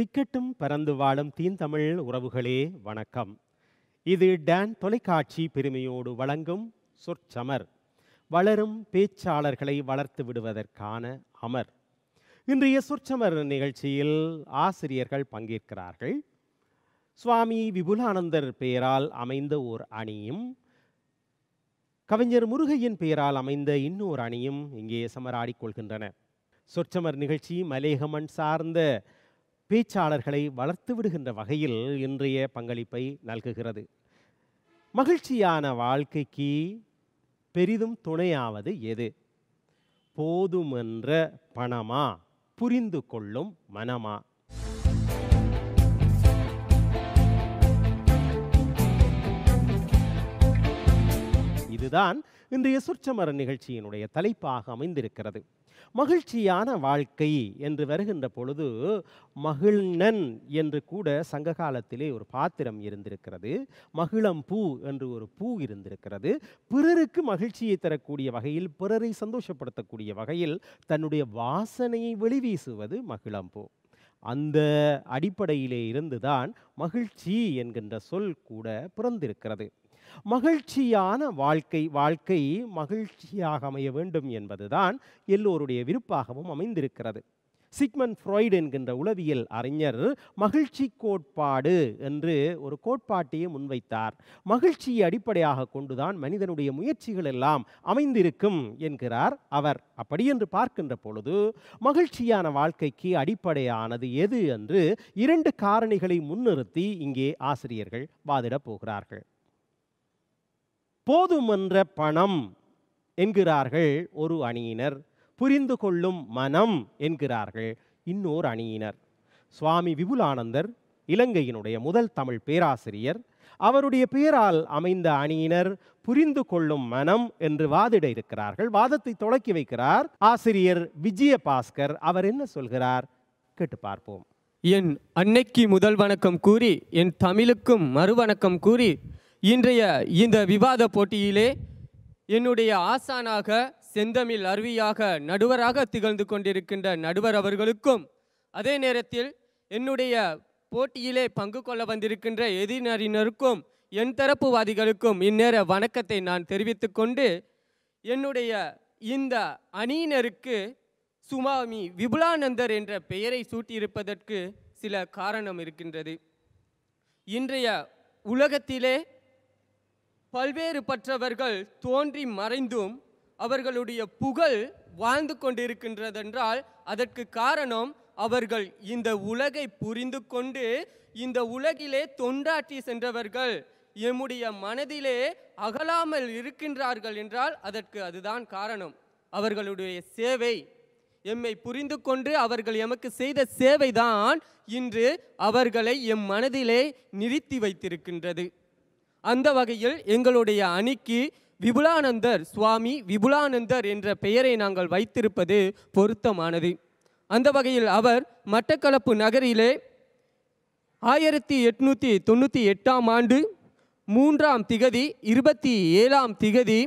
திக்கட்டும் பறந்து வாழும் தீந்தமிழ் உறவுகளே வணக்கம் இது டான் தொலைக்காட்சி பெருமையோடு வழங்கும் சொற்சமர் வளரும் பேச்சாளர்களை வளர்த்து விடுவதற்கான அமர் இன்றைய சொற்சமர் நிகழ்ச்சியில் ஆசிரியர்கள் பங்கேற்கிறார்கள் சுவாமி விபுலானந்தர் பெயரால் அமைந்த ஓர் அணியும் கவிஞர் முருகையின் பெயரால் அமைந்த இன்னொரு அணியும் இங்கே சமராடிக் கொள்கின்றன சொற்சமர் நிகழ்ச்சி மலேகமன் சார்ந்த பேச்சாளர்களை வளர்த்து விடுகின்ற வகையில் இன்றைய பங்களிப்பை நல்குகிறது மகிழ்ச்சியான வாழ்க்கைக்கு பெரிதும் துணையாவது எது போதுமென்ற பணமா புரிந்து கொள்ளும் மனமா இதுதான் இன்றைய சொற்சமர நிகழ்ச்சியினுடைய தலைப்பாக அமைந்திருக்கிறது மகிழ்ச்சியான வாழ்க்கை என்று வருகின்ற பொழுது மகிழ்நன் என்று கூட சங்க காலத்திலே ஒரு பாத்திரம் இருந்திருக்கிறது மகிழம் பூ என்று ஒரு பூ இருந்திருக்கிறது பிறருக்கு மகிழ்ச்சியை தரக்கூடிய வகையில் பிறரை சந்தோஷப்படுத்தக்கூடிய வகையில் தன்னுடைய வாசனையை வெளிவீசுவது மகிழம் பூ அந்த அடிப்படையிலே இருந்துதான் மகிழ்ச்சி என்கின்ற சொல் கூட பிறந்திருக்கிறது மகிழ்ச்சியான வாழ்க்கை வாழ்க்கை மகிழ்ச்சியாக அமைய வேண்டும் என்பதுதான் எல்லோருடைய விருப்பாகவும் அமைந்திருக்கிறது சிக்மன் ஃப்ராய்டு என்கின்ற உளவியல் அறிஞர் மகிழ்ச்சி கோட்பாடு என்று ஒரு கோட்பாட்டையே முன்வைத்தார் மகிழ்ச்சியை அடிப்படையாக கொண்டுதான் மனிதனுடைய முயற்சிகள் எல்லாம் அமைந்திருக்கும் என்கிறார் அவர் அப்படி என்று பார்க்கின்ற பொழுது மகிழ்ச்சியான வாழ்க்கைக்கு அடிப்படையானது எது என்று இரண்டு காரணிகளை முன்னிறுத்தி இங்கே ஆசிரியர்கள் வாதிடப் போகிறார்கள் போதுமென்ற பணம் என்கிறார்கள் ஒரு அணியினர் புரிந்து கொள்ளும் மனம் என்கிறார்கள் இன்னொரு அணியினர் சுவாமி விபுலானந்தர் இலங்கையினுடைய முதல் தமிழ் பேராசிரியர் அவருடைய பெயரால் அமைந்த அணியினர் புரிந்து கொள்ளும் மனம் என்று வாதிட இருக்கிறார்கள் வாதத்தை தொடக்கி வைக்கிறார் ஆசிரியர் விஜய பாஸ்கர் அவர் என்ன சொல்கிறார் கேட்டு பார்ப்போம் என் அன்னைக்கு முதல் வணக்கம் கூறி என் தமிழுக்கும் மறுவணக்கம் கூறி இன்றைய இந்த விவாத போட்டியிலே என்னுடைய ஆசானாக செந்தமிழ் அருவியாக நடுவராக திகழ்ந்து கொண்டிருக்கின்ற நடுவர் அவர்களுக்கும் அதே நேரத்தில் என்னுடைய போட்டியிலே பங்கு கொள்ள வந்திருக்கின்ற எதிரினருக்கும் என் தரப்புவாதிகளுக்கும் இந்நேர வணக்கத்தை நான் தெரிவித்துக் கொண்டு என்னுடைய இந்த அணியினருக்கு சுவாமி விபுலானந்தர் என்ற பெயரை சூட்டியிருப்பதற்கு சில காரணம் இருக்கின்றது இன்றைய உலகத்திலே பல்வேறு பற்றவர்கள் தோன்றி மறைந்தும் அவர்களுடைய புகழ் வாழ்ந்து கொண்டிருக்கின்றதென்றால் அதற்கு காரணம் அவர்கள் இந்த உலகை புரிந்து கொண்டு இந்த உலகிலே தொண்டாற்றி சென்றவர்கள் எம்முடைய மனதிலே அகலாமல் இருக்கின்றார்கள் என்றால் அதற்கு அதுதான் காரணம் அவர்களுடைய சேவை எம்மை புரிந்து கொண்டு அவர்கள் எமக்கு செய்த சேவைதான் இன்று அவர்களை எம் மனதிலே நிறுத்தி வைத்திருக்கின்றது அந்த வகையில் எங்களுடைய அணிக்கு விபுலானந்தர் சுவாமி விபுலானந்தர் என்ற பெயரை நாங்கள் வைத்திருப்பது பொருத்தமானது அந்த வகையில் அவர் மட்டக்களப்பு நகரிலே ஆயிரத்தி எட்நூற்றி தொண்ணூற்றி எட்டாம் ஆண்டு மூன்றாம் திகதி இருபத்தி ஏழாம் திகதி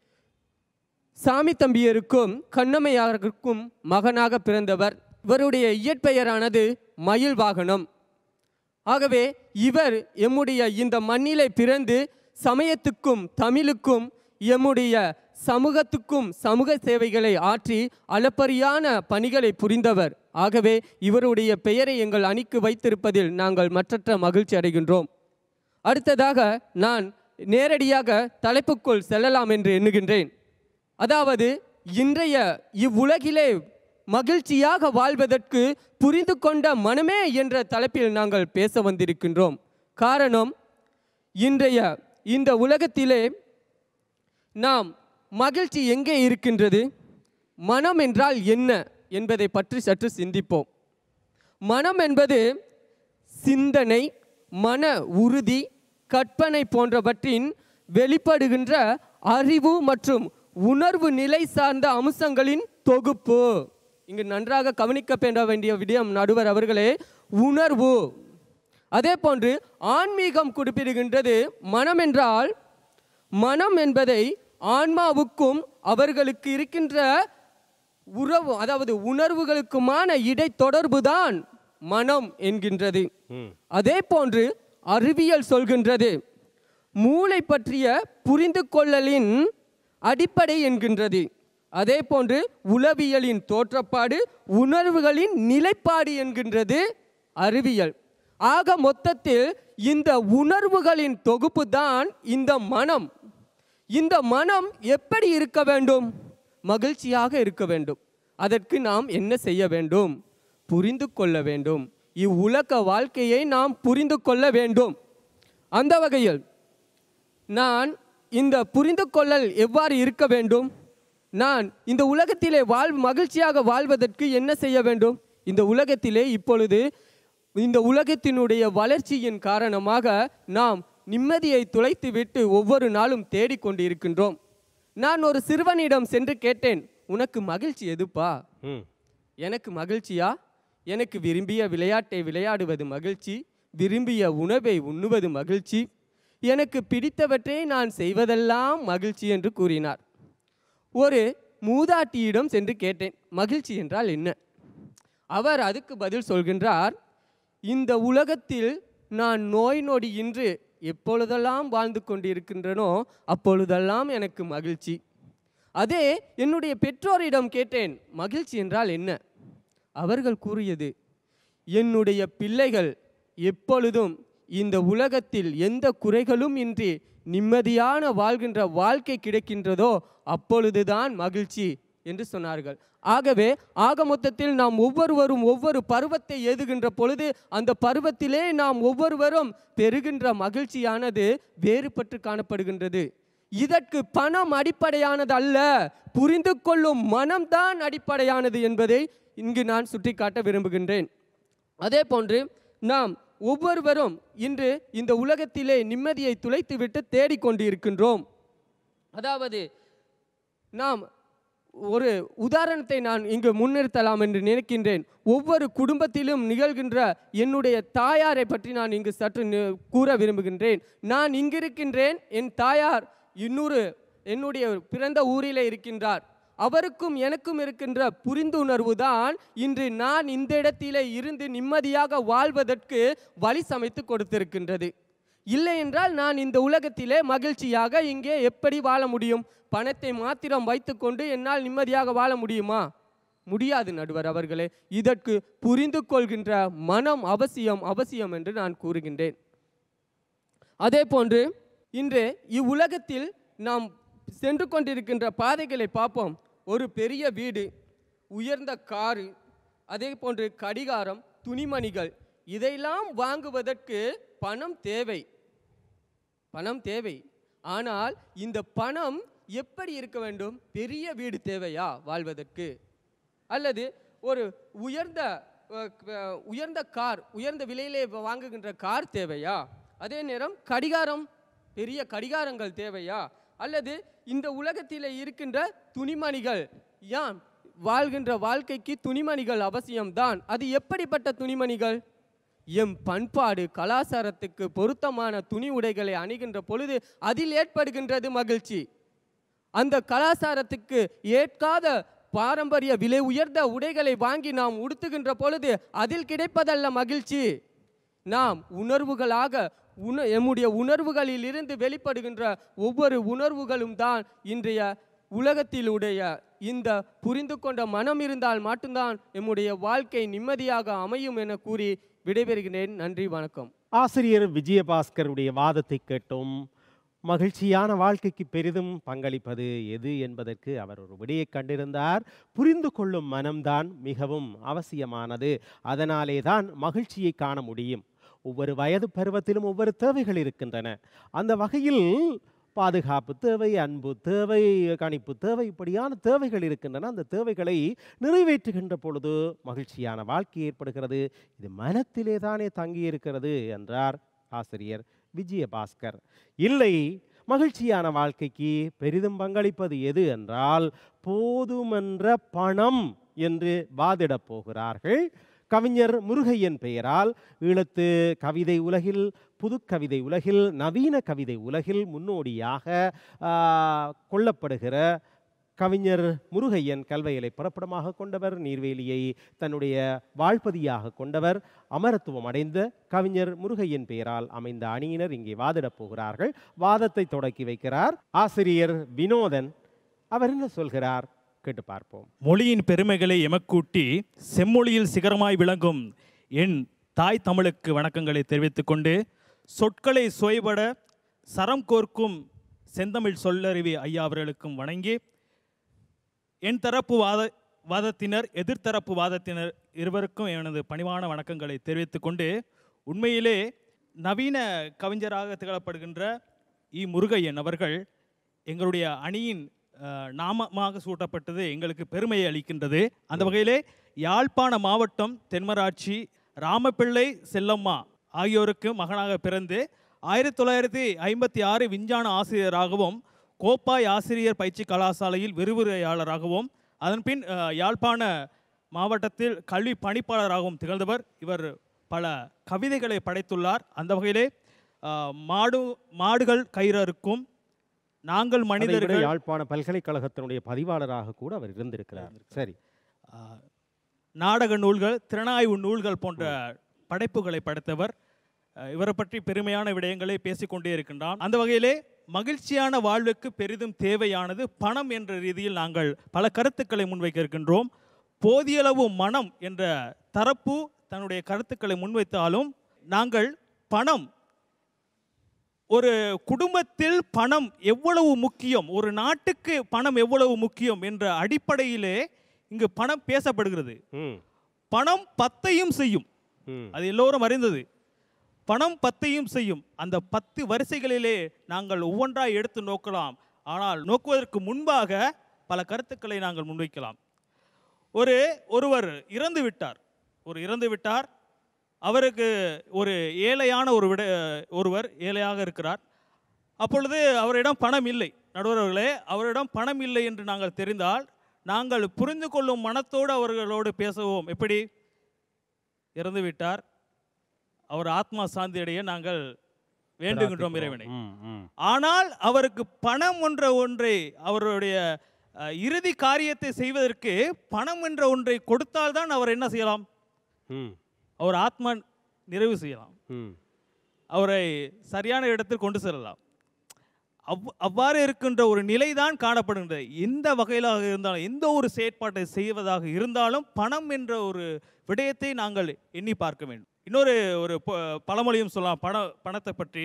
சாமி தம்பியருக்கும் கண்ணம்மையாருக்கும் மகனாக பிறந்தவர் இவருடைய இயற்பெயரானது மயில் வாகனம் ஆகவே இவர் எம்முடைய இந்த மண்ணிலே பிறந்து சமயத்துக்கும் தமிழுக்கும் எம்முடைய சமூகத்துக்கும் சமூக சேவைகளை ஆற்றி அளப்பரியான பணிகளை புரிந்தவர் ஆகவே இவருடைய பெயரை எங்கள் அணிக்கு வைத்திருப்பதில் நாங்கள் மற்றற்ற மகிழ்ச்சி அடைகின்றோம் அடுத்ததாக நான் நேரடியாக தலைப்புக்குள் செல்லலாம் என்று எண்ணுகின்றேன் அதாவது இன்றைய இவ்வுலகிலே மகிழ்ச்சியாக வாழ்வதற்கு புரிந்து கொண்ட மனமே என்ற தலைப்பில் நாங்கள் பேச வந்திருக்கின்றோம் காரணம் இன்றைய இந்த உலகத்திலே நாம் மகிழ்ச்சி எங்கே இருக்கின்றது மனம் என்றால் என்ன என்பதை பற்றி சற்று சிந்திப்போம் மனம் என்பது சிந்தனை மன உறுதி கற்பனை போன்றவற்றின் வெளிப்படுகின்ற அறிவு மற்றும் உணர்வு நிலை சார்ந்த அம்சங்களின் தொகுப்பு இங்கு நன்றாக கவனிக்க வேண்டிய விடயம் நடுவர் அவர்களே உணர்வு அதே போன்று ஆன்மீகம் குறிப்பிடுகின்றது மனம் என்றால் மனம் என்பதை ஆன்மாவுக்கும் அவர்களுக்கு இருக்கின்ற உறவு அதாவது உணர்வுகளுக்குமான இடைத்தொடர்பு தான் மனம் என்கின்றது ம் அதே போன்று அறிவியல் சொல்கின்றது மூளை பற்றிய புரிந்து கொள்ளலின் அடிப்படை என்கின்றது அதே போன்று உளவியலின் தோற்றப்பாடு உணர்வுகளின் நிலைப்பாடு என்கின்றது அறிவியல் ஆக மொத்தத்தில் இந்த உணர்வுகளின் தொகுப்பு தான் இந்த மனம் இந்த மனம் எப்படி இருக்க வேண்டும் மகிழ்ச்சியாக இருக்க வேண்டும் அதற்கு நாம் என்ன செய்ய வேண்டும் புரிந்து கொள்ள வேண்டும் இவ்வுலக வாழ்க்கையை நாம் புரிந்து கொள்ள வேண்டும் அந்த வகையில் நான் இந்த புரிந்து கொள்ளல் எவ்வாறு இருக்க வேண்டும் நான் இந்த உலகத்திலே வாழ் மகிழ்ச்சியாக வாழ்வதற்கு என்ன செய்ய வேண்டும் இந்த உலகத்திலே இப்பொழுது இந்த உலகத்தினுடைய வளர்ச்சியின் காரணமாக நாம் நிம்மதியை துளைத்துவிட்டு ஒவ்வொரு நாளும் தேடிக்கொண்டிருக்கின்றோம் நான் ஒரு சிறுவனிடம் சென்று கேட்டேன் உனக்கு மகிழ்ச்சி எதுப்பா ம் எனக்கு மகிழ்ச்சியா எனக்கு விரும்பிய விளையாட்டை விளையாடுவது மகிழ்ச்சி விரும்பிய உணவை உண்ணுவது மகிழ்ச்சி எனக்கு பிடித்தவற்றை நான் செய்வதெல்லாம் மகிழ்ச்சி என்று கூறினார் ஒரு மூதாட்டியிடம் சென்று கேட்டேன் மகிழ்ச்சி என்றால் என்ன அவர் அதுக்கு பதில் சொல்கின்றார் இந்த உலகத்தில் நான் நோய் நொடியின்றி எப்பொழுதெல்லாம் வாழ்ந்து கொண்டிருக்கின்றனோ அப்பொழுதெல்லாம் எனக்கு மகிழ்ச்சி அதே என்னுடைய பெற்றோரிடம் கேட்டேன் மகிழ்ச்சி என்றால் என்ன அவர்கள் கூறியது என்னுடைய பிள்ளைகள் எப்பொழுதும் இந்த உலகத்தில் எந்த குறைகளும் இன்றி நிம்மதியான வாழ்கின்ற வாழ்க்கை கிடைக்கின்றதோ அப்பொழுதுதான் மகிழ்ச்சி என்று சொன்னார்கள் ஆகவே ஆக மொத்தத்தில் நாம் ஒவ்வொருவரும் ஒவ்வொரு பருவத்தை ஏதுகின்ற பொழுது அந்த பருவத்திலே நாம் ஒவ்வொருவரும் பெறுகின்ற மகிழ்ச்சியானது வேறுபட்டு காணப்படுகின்றது இதற்கு பணம் அடிப்படையானது அல்ல புரிந்து கொள்ளும் மனம்தான் அடிப்படையானது என்பதை இங்கு நான் சுட்டிக்காட்ட விரும்புகின்றேன் அதே போன்று நாம் ஒவ்வொருவரும் இன்று இந்த உலகத்திலே நிம்மதியை துளைத்துவிட்டு தேடிக்கொண்டிருக்கின்றோம் அதாவது நாம் ஒரு உதாரணத்தை நான் இங்கு முன்னிறுத்தலாம் என்று நினைக்கின்றேன் ஒவ்வொரு குடும்பத்திலும் நிகழ்கின்ற என்னுடைய தாயாரை பற்றி நான் இங்கு சற்று நி- கூற விரும்புகின்றேன் நான் இங்கிருக்கின்றேன் என் தாயார் இன்னொரு என்னுடைய பிறந்த ஊரிலே இருக்கின்றார் அவருக்கும் எனக்கும் இருக்கின்ற புரிந்துணர்வு தான் இன்று நான் இந்த இடத்திலே இருந்து நிம்மதியாக வாழ்வதற்கு வழி சமைத்து கொடுத்திருக்கின்றது இல்லை என்றால் நான் இந்த உலகத்திலே மகிழ்ச்சியாக இங்கே எப்படி வாழ முடியும் பணத்தை மாத்திரம் வைத்துக்கொண்டு என்னால் நிம்மதியாக வாழ முடியுமா முடியாது நடுவர் அவர்களே இதற்கு புரிந்து கொள்கின்ற மனம் அவசியம் அவசியம் என்று நான் கூறுகின்றேன் அதே போன்று இன்று இவ்வுலகத்தில் நாம் சென்று கொண்டிருக்கின்ற பாதைகளை பார்ப்போம் ஒரு பெரிய வீடு உயர்ந்த காரு அதே போன்று கடிகாரம் துணிமணிகள் இதையெல்லாம் வாங்குவதற்கு பணம் தேவை பணம் தேவை ஆனால் இந்த பணம் எப்படி இருக்க வேண்டும் பெரிய வீடு தேவையா வாழ்வதற்கு அல்லது ஒரு உயர்ந்த அஹ், க- உயர்ந்த கார் உயர்ந்த விலையிலே வாங்குகின்ற கார் தேவையா அதே நேரம் கடிகாரம் பெரிய கடிகாரங்கள் தேவையா அல்லது இந்த உலகத்தில் இருக்கின்ற துணிமணிகள் யான் வாழ்கின்ற வாழ்க்கைக்கு துணிமணிகள் அவசியம்தான் அது எப்படிப்பட்ட துணிமணிகள் எம் பண்பாடு கலாச்சாரத்துக்கு பொருத்தமான துணி உடைகளை அணிகின்ற பொழுது அதில் ஏற்படுகின்றது மகிழ்ச்சி அந்த கலாச்சாரத்துக்கு ஏற்காத பாரம்பரிய விலை உயர்ந்த உடைகளை வாங்கி நாம் உடுத்துகின்ற பொழுது அதில் கிடைப்பதல்ல மகிழ்ச்சி நாம் உணர்வுகளாக உண எம்முடைய உணர்வுகளில் இருந்து வெளிப்படுகின்ற ஒவ்வொரு உணர்வுகளும் தான் இன்றைய உலகத்திலுடைய இந்த புரிந்து கொண்ட மனம் இருந்தால் மட்டும்தான் எம்முடைய வாழ்க்கை நிம்மதியாக அமையும் என கூறி விடைபெறுகிறேன் நன்றி வணக்கம் ஆசிரியர் விஜயபாஸ்கருடைய வாதத்தை கேட்டோம் மகிழ்ச்சியான வாழ்க்கைக்கு பெரிதும் பங்களிப்பது எது என்பதற்கு அவர் ஒரு விடையை கண்டிருந்தார் புரிந்து கொள்ளும் மனம்தான் மிகவும் அவசியமானது அதனாலே தான் மகிழ்ச்சியை காண முடியும் ஒவ்வொரு வயது பருவத்திலும் ஒவ்வொரு தேவைகள் இருக்கின்றன அந்த வகையில் பாதுகாப்பு தேவை அன்பு தேவை கணிப்பு தேவை இப்படியான தேவைகள் இருக்கின்றன அந்த தேவைகளை நிறைவேற்றுகின்ற பொழுது மகிழ்ச்சியான வாழ்க்கை ஏற்படுகிறது இது மனத்திலே தானே தங்கியிருக்கிறது என்றார் ஆசிரியர் விஜயபாஸ்கர் இல்லை மகிழ்ச்சியான வாழ்க்கைக்கு பெரிதும் பங்களிப்பது எது என்றால் போதுமென்ற பணம் என்று வாதிடப் போகிறார்கள் கவிஞர் முருகையன் பெயரால் ஈழத்து கவிதை உலகில் புதுக்கவிதை உலகில் நவீன கவிதை உலகில் முன்னோடியாக ஆ, கொள்ளப்படுகிற கவிஞர் முருகையன் கல்வையலை பிறப்பிடமாக கொண்டவர் நீர்வேலியை தன்னுடைய வாழ்பதியாக கொண்டவர் அமரத்துவம் அடைந்த கவிஞர் முருகையன் பெயரால் அமைந்த அணியினர் இங்கே வாதிடப் போகிறார்கள் வாதத்தை தொடக்கி வைக்கிறார் ஆசிரியர் வினோதன் அவர் என்ன சொல்கிறார் கேட்டு பார்ப்போம் மொழியின் பெருமைகளை எமக்கூட்டி செம்மொழியில் சிகரமாய் விளங்கும் என் தாய் தமிழுக்கு வணக்கங்களை தெரிவித்துக் கொண்டு சொற்களை சுவைபட சரம் கோர்க்கும் செந்தமிழ் சொல்லறிவி ஐயா அவர்களுக்கும் வணங்கி என் தரப்பு வாத வாதத்தினர் எதிர்த்தரப்பு வாதத்தினர் இருவருக்கும் எனது பணிவான வணக்கங்களை தெரிவித்துக் கொண்டு உண்மையிலே நவீன கவிஞராக திகழப்படுகின்ற இ முருகையன் அவர்கள் எங்களுடைய அணியின் அஹ், நாமமாக சூட்டப்பட்டது எங்களுக்கு பெருமையை அளிக்கின்றது அந்த வகையிலே யாழ்ப்பாண மாவட்டம் தென்மராட்சி ராமப்பிள்ளை செல்லம்மா ஆகியோருக்கு மகனாக பிறந்து ஆயிரத்தி தொள்ளாயிரத்தி ஐம்பத்தி ஆறு விஞ்ஞான ஆசிரியராகவும் கோப்பாய் ஆசிரியர் பயிற்சி கலாசாலையில் விரிவுரையாளராகவும் அதன்பின் அஹ், யாழ்ப்பாண மாவட்டத்தில் கல்வி பணிப்பாளராகவும் திகழ்ந்தவர் இவர் பல கவிதைகளை படைத்துள்ளார் அந்த வகையிலே அஹ், மாடு மாடுகள் கயிறறுக்கும் நாங்கள் அதைவிட மனிதர்கள் யாழ்ப்பாண பல்கலைக்கழகத்தினுடைய பதிவாளராக கூட அவர் இருந்திருக்கிறார் சரி ஆஹ், நாடக நூல்கள் திறனாய்வு நூல்கள் போன்ற படைப்புகளை படைத்தவர் ஆஹ், இவரை பற்றி பெருமையான விடயங்களை பேசிக்கொண்டே இருக்கின்றான் அந்த வகையிலே மகிழ்ச்சியான வாழ்வுக்கு பெரிதும் தேவையானது பணம் என்ற ரீதியில் நாங்கள் பல கருத்துக்களை முன்வைக்க இருக்கின்றோம் போதியளவு மனம் என்ற தரப்பு தன்னுடைய கருத்துக்களை முன்வைத்தாலும் நாங்கள் பணம் ஒரு குடும்பத்தில் பணம் எவ்வளவு முக்கியம் ஒரு நாட்டுக்கு பணம் எவ்வளவு முக்கியம் என்ற அடிப்படையிலே இங்கு பணம் பேசப்படுகிறது ம் பணம் பத்தையும் செய்யும் ம் அது எல்லோரும் அறிந்தது பணம் பத்தையும் செய்யும் அந்த பத்து வரிசைகளிலே நாங்கள் ஒவ்வொன்றாய் எடுத்து நோக்கலாம் ஆனால் நோக்குவதற்கு முன்பாக பல கருத்துக்களை நாங்கள் முன்வைக்கலாம் ஒரு ஒருவர் இறந்து விட்டார் ஒரு இறந்து விட்டார் அவருக்கு ஒரு ஏழையான ஒரு விட ஒருவர் ஏழையாக இருக்கிறார் அப்பொழுது அவரிடம் பணம் இல்லை நடுவர்களே அவரிடம் பணம் இல்லை என்று நாங்கள் தெரிந்தால் நாங்கள் புரிந்து கொள்ளும் மனத்தோடு அவர்களோடு பேசுவோம் எப்படி இறந்து விட்டார் அவர் ஆத்மா சாந்தி அடைய நாங்கள் வேண்டுகின்றோம் இறைவனை ம் ம் ஆனால் அவருக்கு பணம் என்ற ஒன்றை அவருடைய அஹ், இறுதி காரியத்தை செய்வதற்கு பணம் என்ற ஒன்றை கொடுத்தால்தான் அவர் என்ன செய்யலாம் ம் அவர் ஆத்மா நிறைவு செய்யலாம் ம் அவரை சரியான இடத்தில் கொண்டு செல்லலாம் அவ் அவ்வாறு இருக்கின்ற ஒரு நிலைதான் காணப்படுகின்றது எந்த வகையிலாக இருந்தாலும் எந்த ஒரு செயற்பாட்டை செய்வதாக இருந்தாலும் பணம் என்ற ஒரு விடயத்தை நாங்கள் எண்ணி பார்க்க வேண்டும் இன்னொரு ஒரு ப- பழமொழியும் சொல்லலாம் பண பணத்தை பற்றி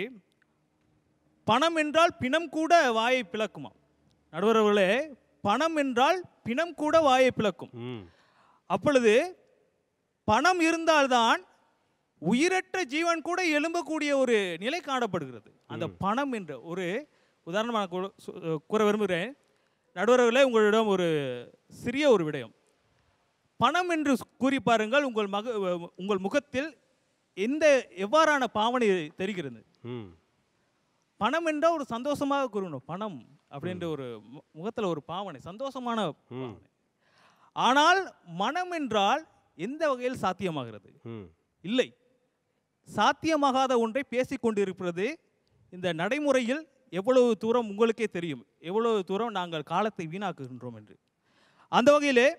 பணம் என்றால் பிணம் கூட வாயை பிளக்குமா நடுவர்களே பணம் என்றால் பிணம் கூட வாயை பிளக்கும் ம் அப்பொழுது பணம் இருந்தால்தான் உயிரற்ற ஜீவன் கூட எழும்பக்கூடிய ஒரு நிலை காணப்படுகிறது அந்த பணம் என்ற ஒரு உதாரணமாக கூ- சு- கூற விரும்புகிறேன் நடுவர்களே உங்களிடம் ஒரு சிறிய ஒரு விடயம் பணம் என்று கூறி பாருங்கள் உங்கள் மக உங்கள் முகத்தில் எந்த எவ்வாறான பாவனை தெரிகிறது ம் பணம் என்றால் ஒரு சந்தோஷமாக கூறணும் பணம் அப்படின்ற ஒரு மு- முகத்துல ஒரு பாவனை சந்தோஷமான ம் ஆனால் மனம் என்றால் எந்த வகையில் சாத்தியமாகிறது ம் இல்லை சாத்தியமாகாத ஒன்றை பேசிக் கொண்டிருப்பது இந்த நடைமுறையில் எவ்வளவு தூரம் உங்களுக்கே தெரியும் எவ்வளவு தூரம் நாங்கள் காலத்தை வீணாக்குகின்றோம் என்று அந்த வகையிலே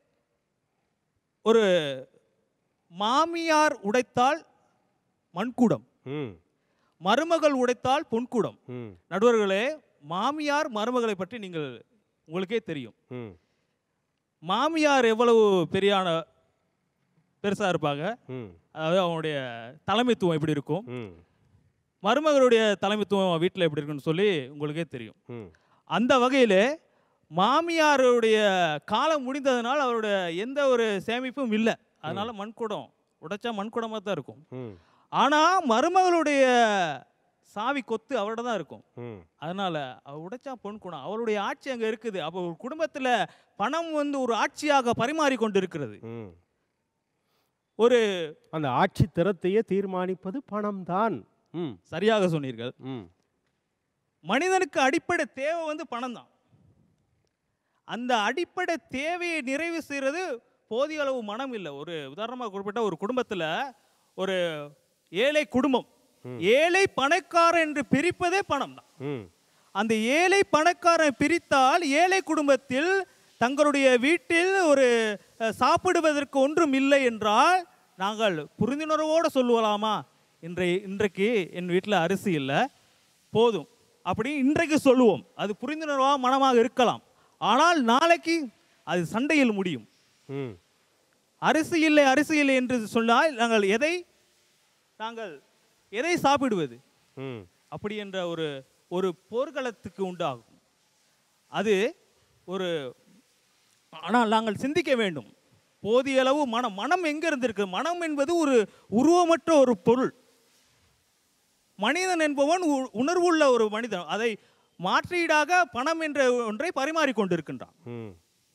ஒரு மாமியார் உடைத்தால் மண்குடம் ம் மருமகள் உடைத்தால் பொன்குடம் ம் நடுவர்களே மாமியார் மருமகளை பற்றி நீங்கள் உங்களுக்கே தெரியும் ம் மாமியார் எவ்வளவு பெரியான பெருசாக இருப்பாங்க ம் அதாவது அவனுடைய தலைமைத்துவம் எப்படி இருக்கும் ம் மருமகளுடைய தலைமைத்துவம் வீட்டில் எப்படி இருக்குன்னு சொல்லி உங்களுக்கே தெரியும் ம் அந்த வகையில் மாமியாருடைய காலம் முடிந்ததுனால் அவருடைய எந்த ஒரு சேமிப்பும் இல்லை அதனால மண்குடம் உடைச்சா மண்குடமாக தான் இருக்கும் ம் ஆனால் மருமகளுடைய சாவி கொத்து அவரோட தான் இருக்கும் ம் அதனால அவ உடைச்சா பொன் குணம் அவருடைய ஆட்சி அங்கே இருக்குது அப்போ ஒரு குடும்பத்தில் பணம் வந்து ஒரு ஆட்சியாக பரிமாறி கொண்டு இருக்கிறது ம் ஒரு அந்த ஆட்சி திறத்தையே தீர்மானிப்பது பணம்தான் ம் சரியாக சொன்னீர்கள் ம் மனிதனுக்கு அடிப்படை தேவை வந்து பணம் தான் அந்த அடிப்படை தேவையை நிறைவு செய்கிறது போதிய அளவு மனம் இல்லை ஒரு உதாரணமாக குறிப்பிட்ட ஒரு குடும்பத்தில் ஒரு ஏழை குடும்பம் ஏழை பணக்காரன் என்று பிரிப்பதே பணம் தான் ம் அந்த ஏழை பணக்காரன் பிரித்தால் ஏழை குடும்பத்தில் தங்களுடைய வீட்டில் ஒரு அஹ், சாப்பிடுவதற்கு ஒன்றும் இல்லை என்றால் நாங்கள் புரிந்துணர்வோடு சொல்லுவலாமா இன்றைய இன்றைக்கு என் வீட்டில் அரிசி இல்லை போதும் அப்படி இன்றைக்கு சொல்லுவோம் அது புரிந்துணர்வாக மனமாக இருக்கலாம் ஆனால் நாளைக்கு அது சண்டையில் முடியும் ம் அரிசி இல்லை அரிசி இல்லை என்று சொன்னால் நாங்கள் எதை நாங்கள் எதை சாப்பிடுவது ம் அப்படி என்ற ஒரு ஒரு போர்க்களத்துக்கு உண்டாகும் அது ஒரு ஆனால் நாங்கள் சிந்திக்க வேண்டும் போதிய அளவு மனம் மனம் எங்க இருந்திருக்கு மனம் என்பது ஒரு உருவமற்ற ஒரு பொருள் மனிதன் என்பவன் உ- உணர்வுள்ள ஒரு மனிதன் அதை மாற்றீடாக பணம் என்ற ஒன்றை பரிமாறிக்கொண்டிருக்கின்றான் ம்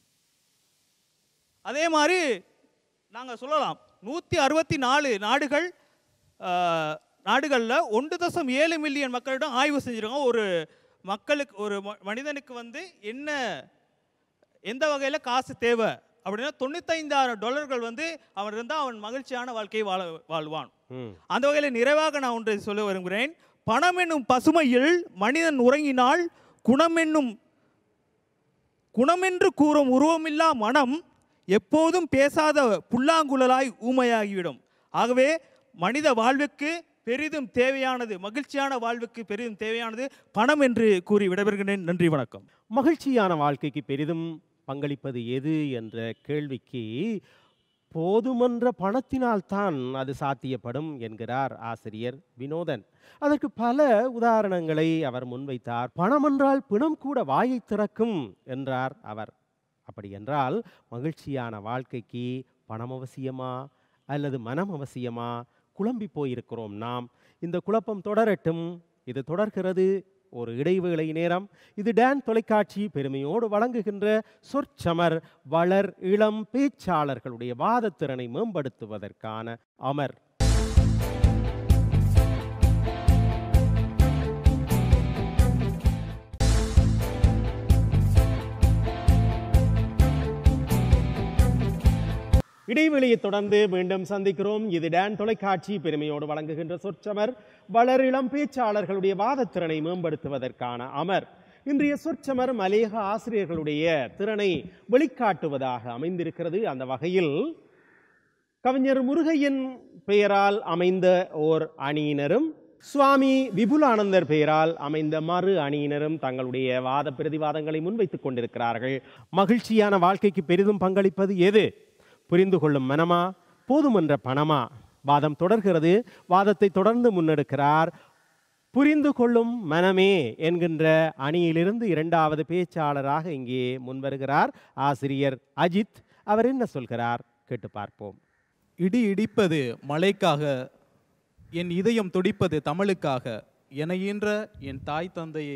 அதே மாதிரி நாங்கள் சொல்லலாம் நூற்றி அறுபத்தி நாலு நாடுகள் நாடுகளில் ஒன்று தசம் ஏழு மில்லியன் மக்களிடம் ஆய்வு செஞ்சுருக்கோம் ஒரு மக்களுக்கு ஒரு ம- மனிதனுக்கு வந்து என்ன எந்த வகையில் காசு தேவை அப்படின்னா தொண்ணூத்தைந்தாயிரம் டாலர்கள் வந்து அவன் இருந்தால் அவன் மகிழ்ச்சியான வாழ்க்கையை வாழ வாழ்வான் ம் அந்த வகையில் நிறைவாக நான் ஒன்றை சொல்ல விரும்புகிறேன் பணம் என்னும் பசுமையில் மனிதன் உறங்கினால் குணம் என்னும் குணமென்று கூறும் உருவமில்லா மனம் எப்போதும் பேசாத புல்லாங்குழலாய் ஊமையாகிவிடும் ஆகவே மனித வாழ்வுக்கு பெரிதும் தேவையானது மகிழ்ச்சியான வாழ்வுக்கு பெரிதும் தேவையானது பணம் என்று கூறி விடைபெறுகிறேன் நன்றி வணக்கம் மகிழ்ச்சியான வாழ்க்கைக்கு பெரிதும் பங்களிப்பது எது என்ற கேள்விக்கு போதுமன்ற பணத்தினால் தான் அது சாத்தியப்படும் என்கிறார் ஆசிரியர் வினோதன் அதற்கு பல உதாரணங்களை அவர் முன்வைத்தார் பணம் என்றால் பிணம் கூட வாயை திறக்கும் என்றார் அவர் அப்படி என்றால் மகிழ்ச்சியான வாழ்க்கைக்கு பணம் அவசியமா அல்லது மனம் அவசியமா குழம்பி போயிருக்கிறோம் நாம் இந்த குழப்பம் தொடரட்டும் இது தொடர்கிறது ஒரு இடைவேளை நேரம் இது டான் தொலைக்காட்சி பெருமையோடு வழங்குகின்ற சொற்சமர் வளர் இளம் பேச்சாளர்களுடைய வாதத்திறனை மேம்படுத்துவதற்கான அமர் இடைவெளியை தொடர்ந்து மீண்டும் சந்திக்கிறோம் இது டான் தொலைக்காட்சி பெருமையோடு வழங்குகின்ற சொற்சமர் வளர் இளம் பேச்சாளர்களுடைய வாதத்திறனை மேம்படுத்துவதற்கான அமர் இன்றைய சொற்சமர் மலேக ஆசிரியர்களுடைய திறனை வெளிக்காட்டுவதாக அமைந்திருக்கிறது அந்த வகையில் கவிஞர் முருகையன் பெயரால் அமைந்த ஓர் அணியினரும் சுவாமி விபுலானந்தர் பெயரால் அமைந்த மறு அணியினரும் தங்களுடைய வாத பிரதிவாதங்களை முன்வைத்துக் கொண்டிருக்கிறார்கள் மகிழ்ச்சியான வாழ்க்கைக்கு பெரிதும் பங்களிப்பது எது புரிந்து கொள்ளும் மனமா போதுமன்ற பணமா வாதம் தொடர்கிறது வாதத்தை தொடர்ந்து முன்னெடுக்கிறார் புரிந்து கொள்ளும் மனமே என்கின்ற அணியிலிருந்து இரண்டாவது பேச்சாளராக இங்கே முன்வருகிறார் ஆசிரியர் அஜித் அவர் என்ன சொல்கிறார் கேட்டு பார்ப்போம் இடி இடிப்பது மழைக்காக என் இதயம் துடிப்பது தமிழுக்காக என ஈன்ற என் தாய் தந்தையை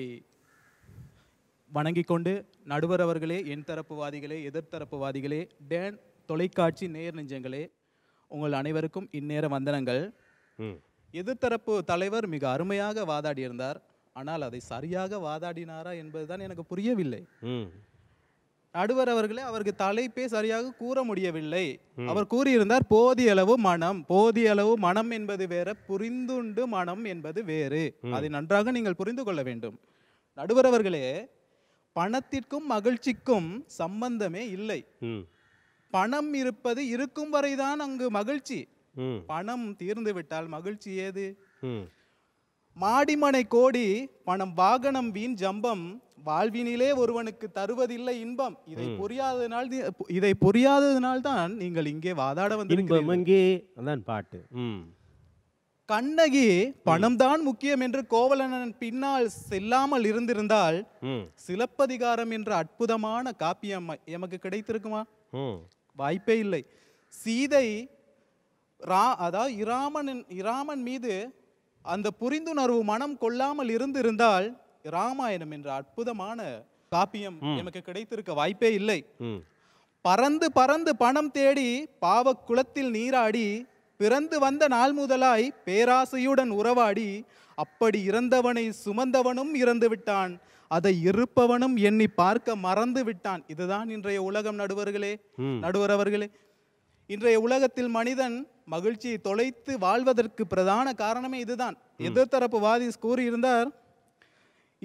வணங்கிக் கொண்டு நடுவர் அவர்களே என் தரப்புவாதிகளே எதிர்த்தரப்புவாதிகளே டேன் தொலைக்காட்சி நேர் நெஞ்சங்களே உங்கள் அனைவருக்கும் இந்நேர வந்தனங்கள் ம் எதிர்த்தரப்பு தலைவர் மிக அருமையாக வாதாடியிருந்தார் ஆனால் அதை சரியாக வாதாடினாரா என்பதுதான் எனக்கு புரியவில்லை ம் நடுவர் அவர்களே அவருக்கு தலைப்பே சரியாக கூற முடியவில்லை அவர் கூறியிருந்தார் போதிய அளவு மனம் போதிய அளவு மனம் என்பது வேற புரிந்துண்டு மனம் என்பது வேறு அதை நன்றாக நீங்கள் புரிந்து கொள்ள வேண்டும் நடுவர் அவர்களே பணத்திற்கும் மகிழ்ச்சிக்கும் சம்பந்தமே இல்லை ம் பணம் இருப்பது இருக்கும் வரைதான் அங்கு மகிழ்ச்சி ம் பணம் தீர்ந்து விட்டால் மகிழ்ச்சி ஏது ம் மாடிமனை கோடி பணம் வாகனம் வீண் ஜம்பம் வாழ்வினிலே ஒருவனுக்கு தருவதில்லை இன்பம் இதை புரியாததனால் தி- இதை புரியாததனால் தான் நீங்கள் இங்கே வாதாட இன்பம் வந்திருக்கிறீர்கள் எங்கே அதான் பாட்டு ம் கண்ணகி பணம்தான் முக்கியம் என்று கோவலனன் பின்னால் செல்லாமல் இருந்திருந்தால் ம் சிலப்பதிகாரம் என்ற அற்புதமான காப்பியம் எமக்கு கிடைத்திருக்குமா ம் வாய்ப்பே இல்லை சீதை ரா அதாவது இராமன் இராமன் மீது அந்த புரிந்துணர்வு மனம் கொள்ளாமல் இருந்திருந்தால் ராமாயணம் என்ற அற்புதமான காப்பியம் எமக்கு கிடைத்திருக்க வாய்ப்பே இல்லை ம் பறந்து பறந்து பணம் தேடி பாவக் குளத்தில் நீராடி பிறந்து வந்த நாள் முதலாய் பேராசையுடன் உறவாடி அப்படி இறந்தவனை சுமந்தவனும் இறந்து விட்டான் அதை இருப்பவனும் எண்ணி பார்க்க மறந்து விட்டான் இதுதான் இன்றைய உலகம் நடுவர்களே ம். நடுவர் அவர்களே இன்றைய உலகத்தில் மனிதன் மகிழ்ச்சியை தொலைத்து வாழ்வதற்கு பிரதான காரணமே இதுதான் எதிர்த்தரப்பு வாதி கூறியிருந்தார்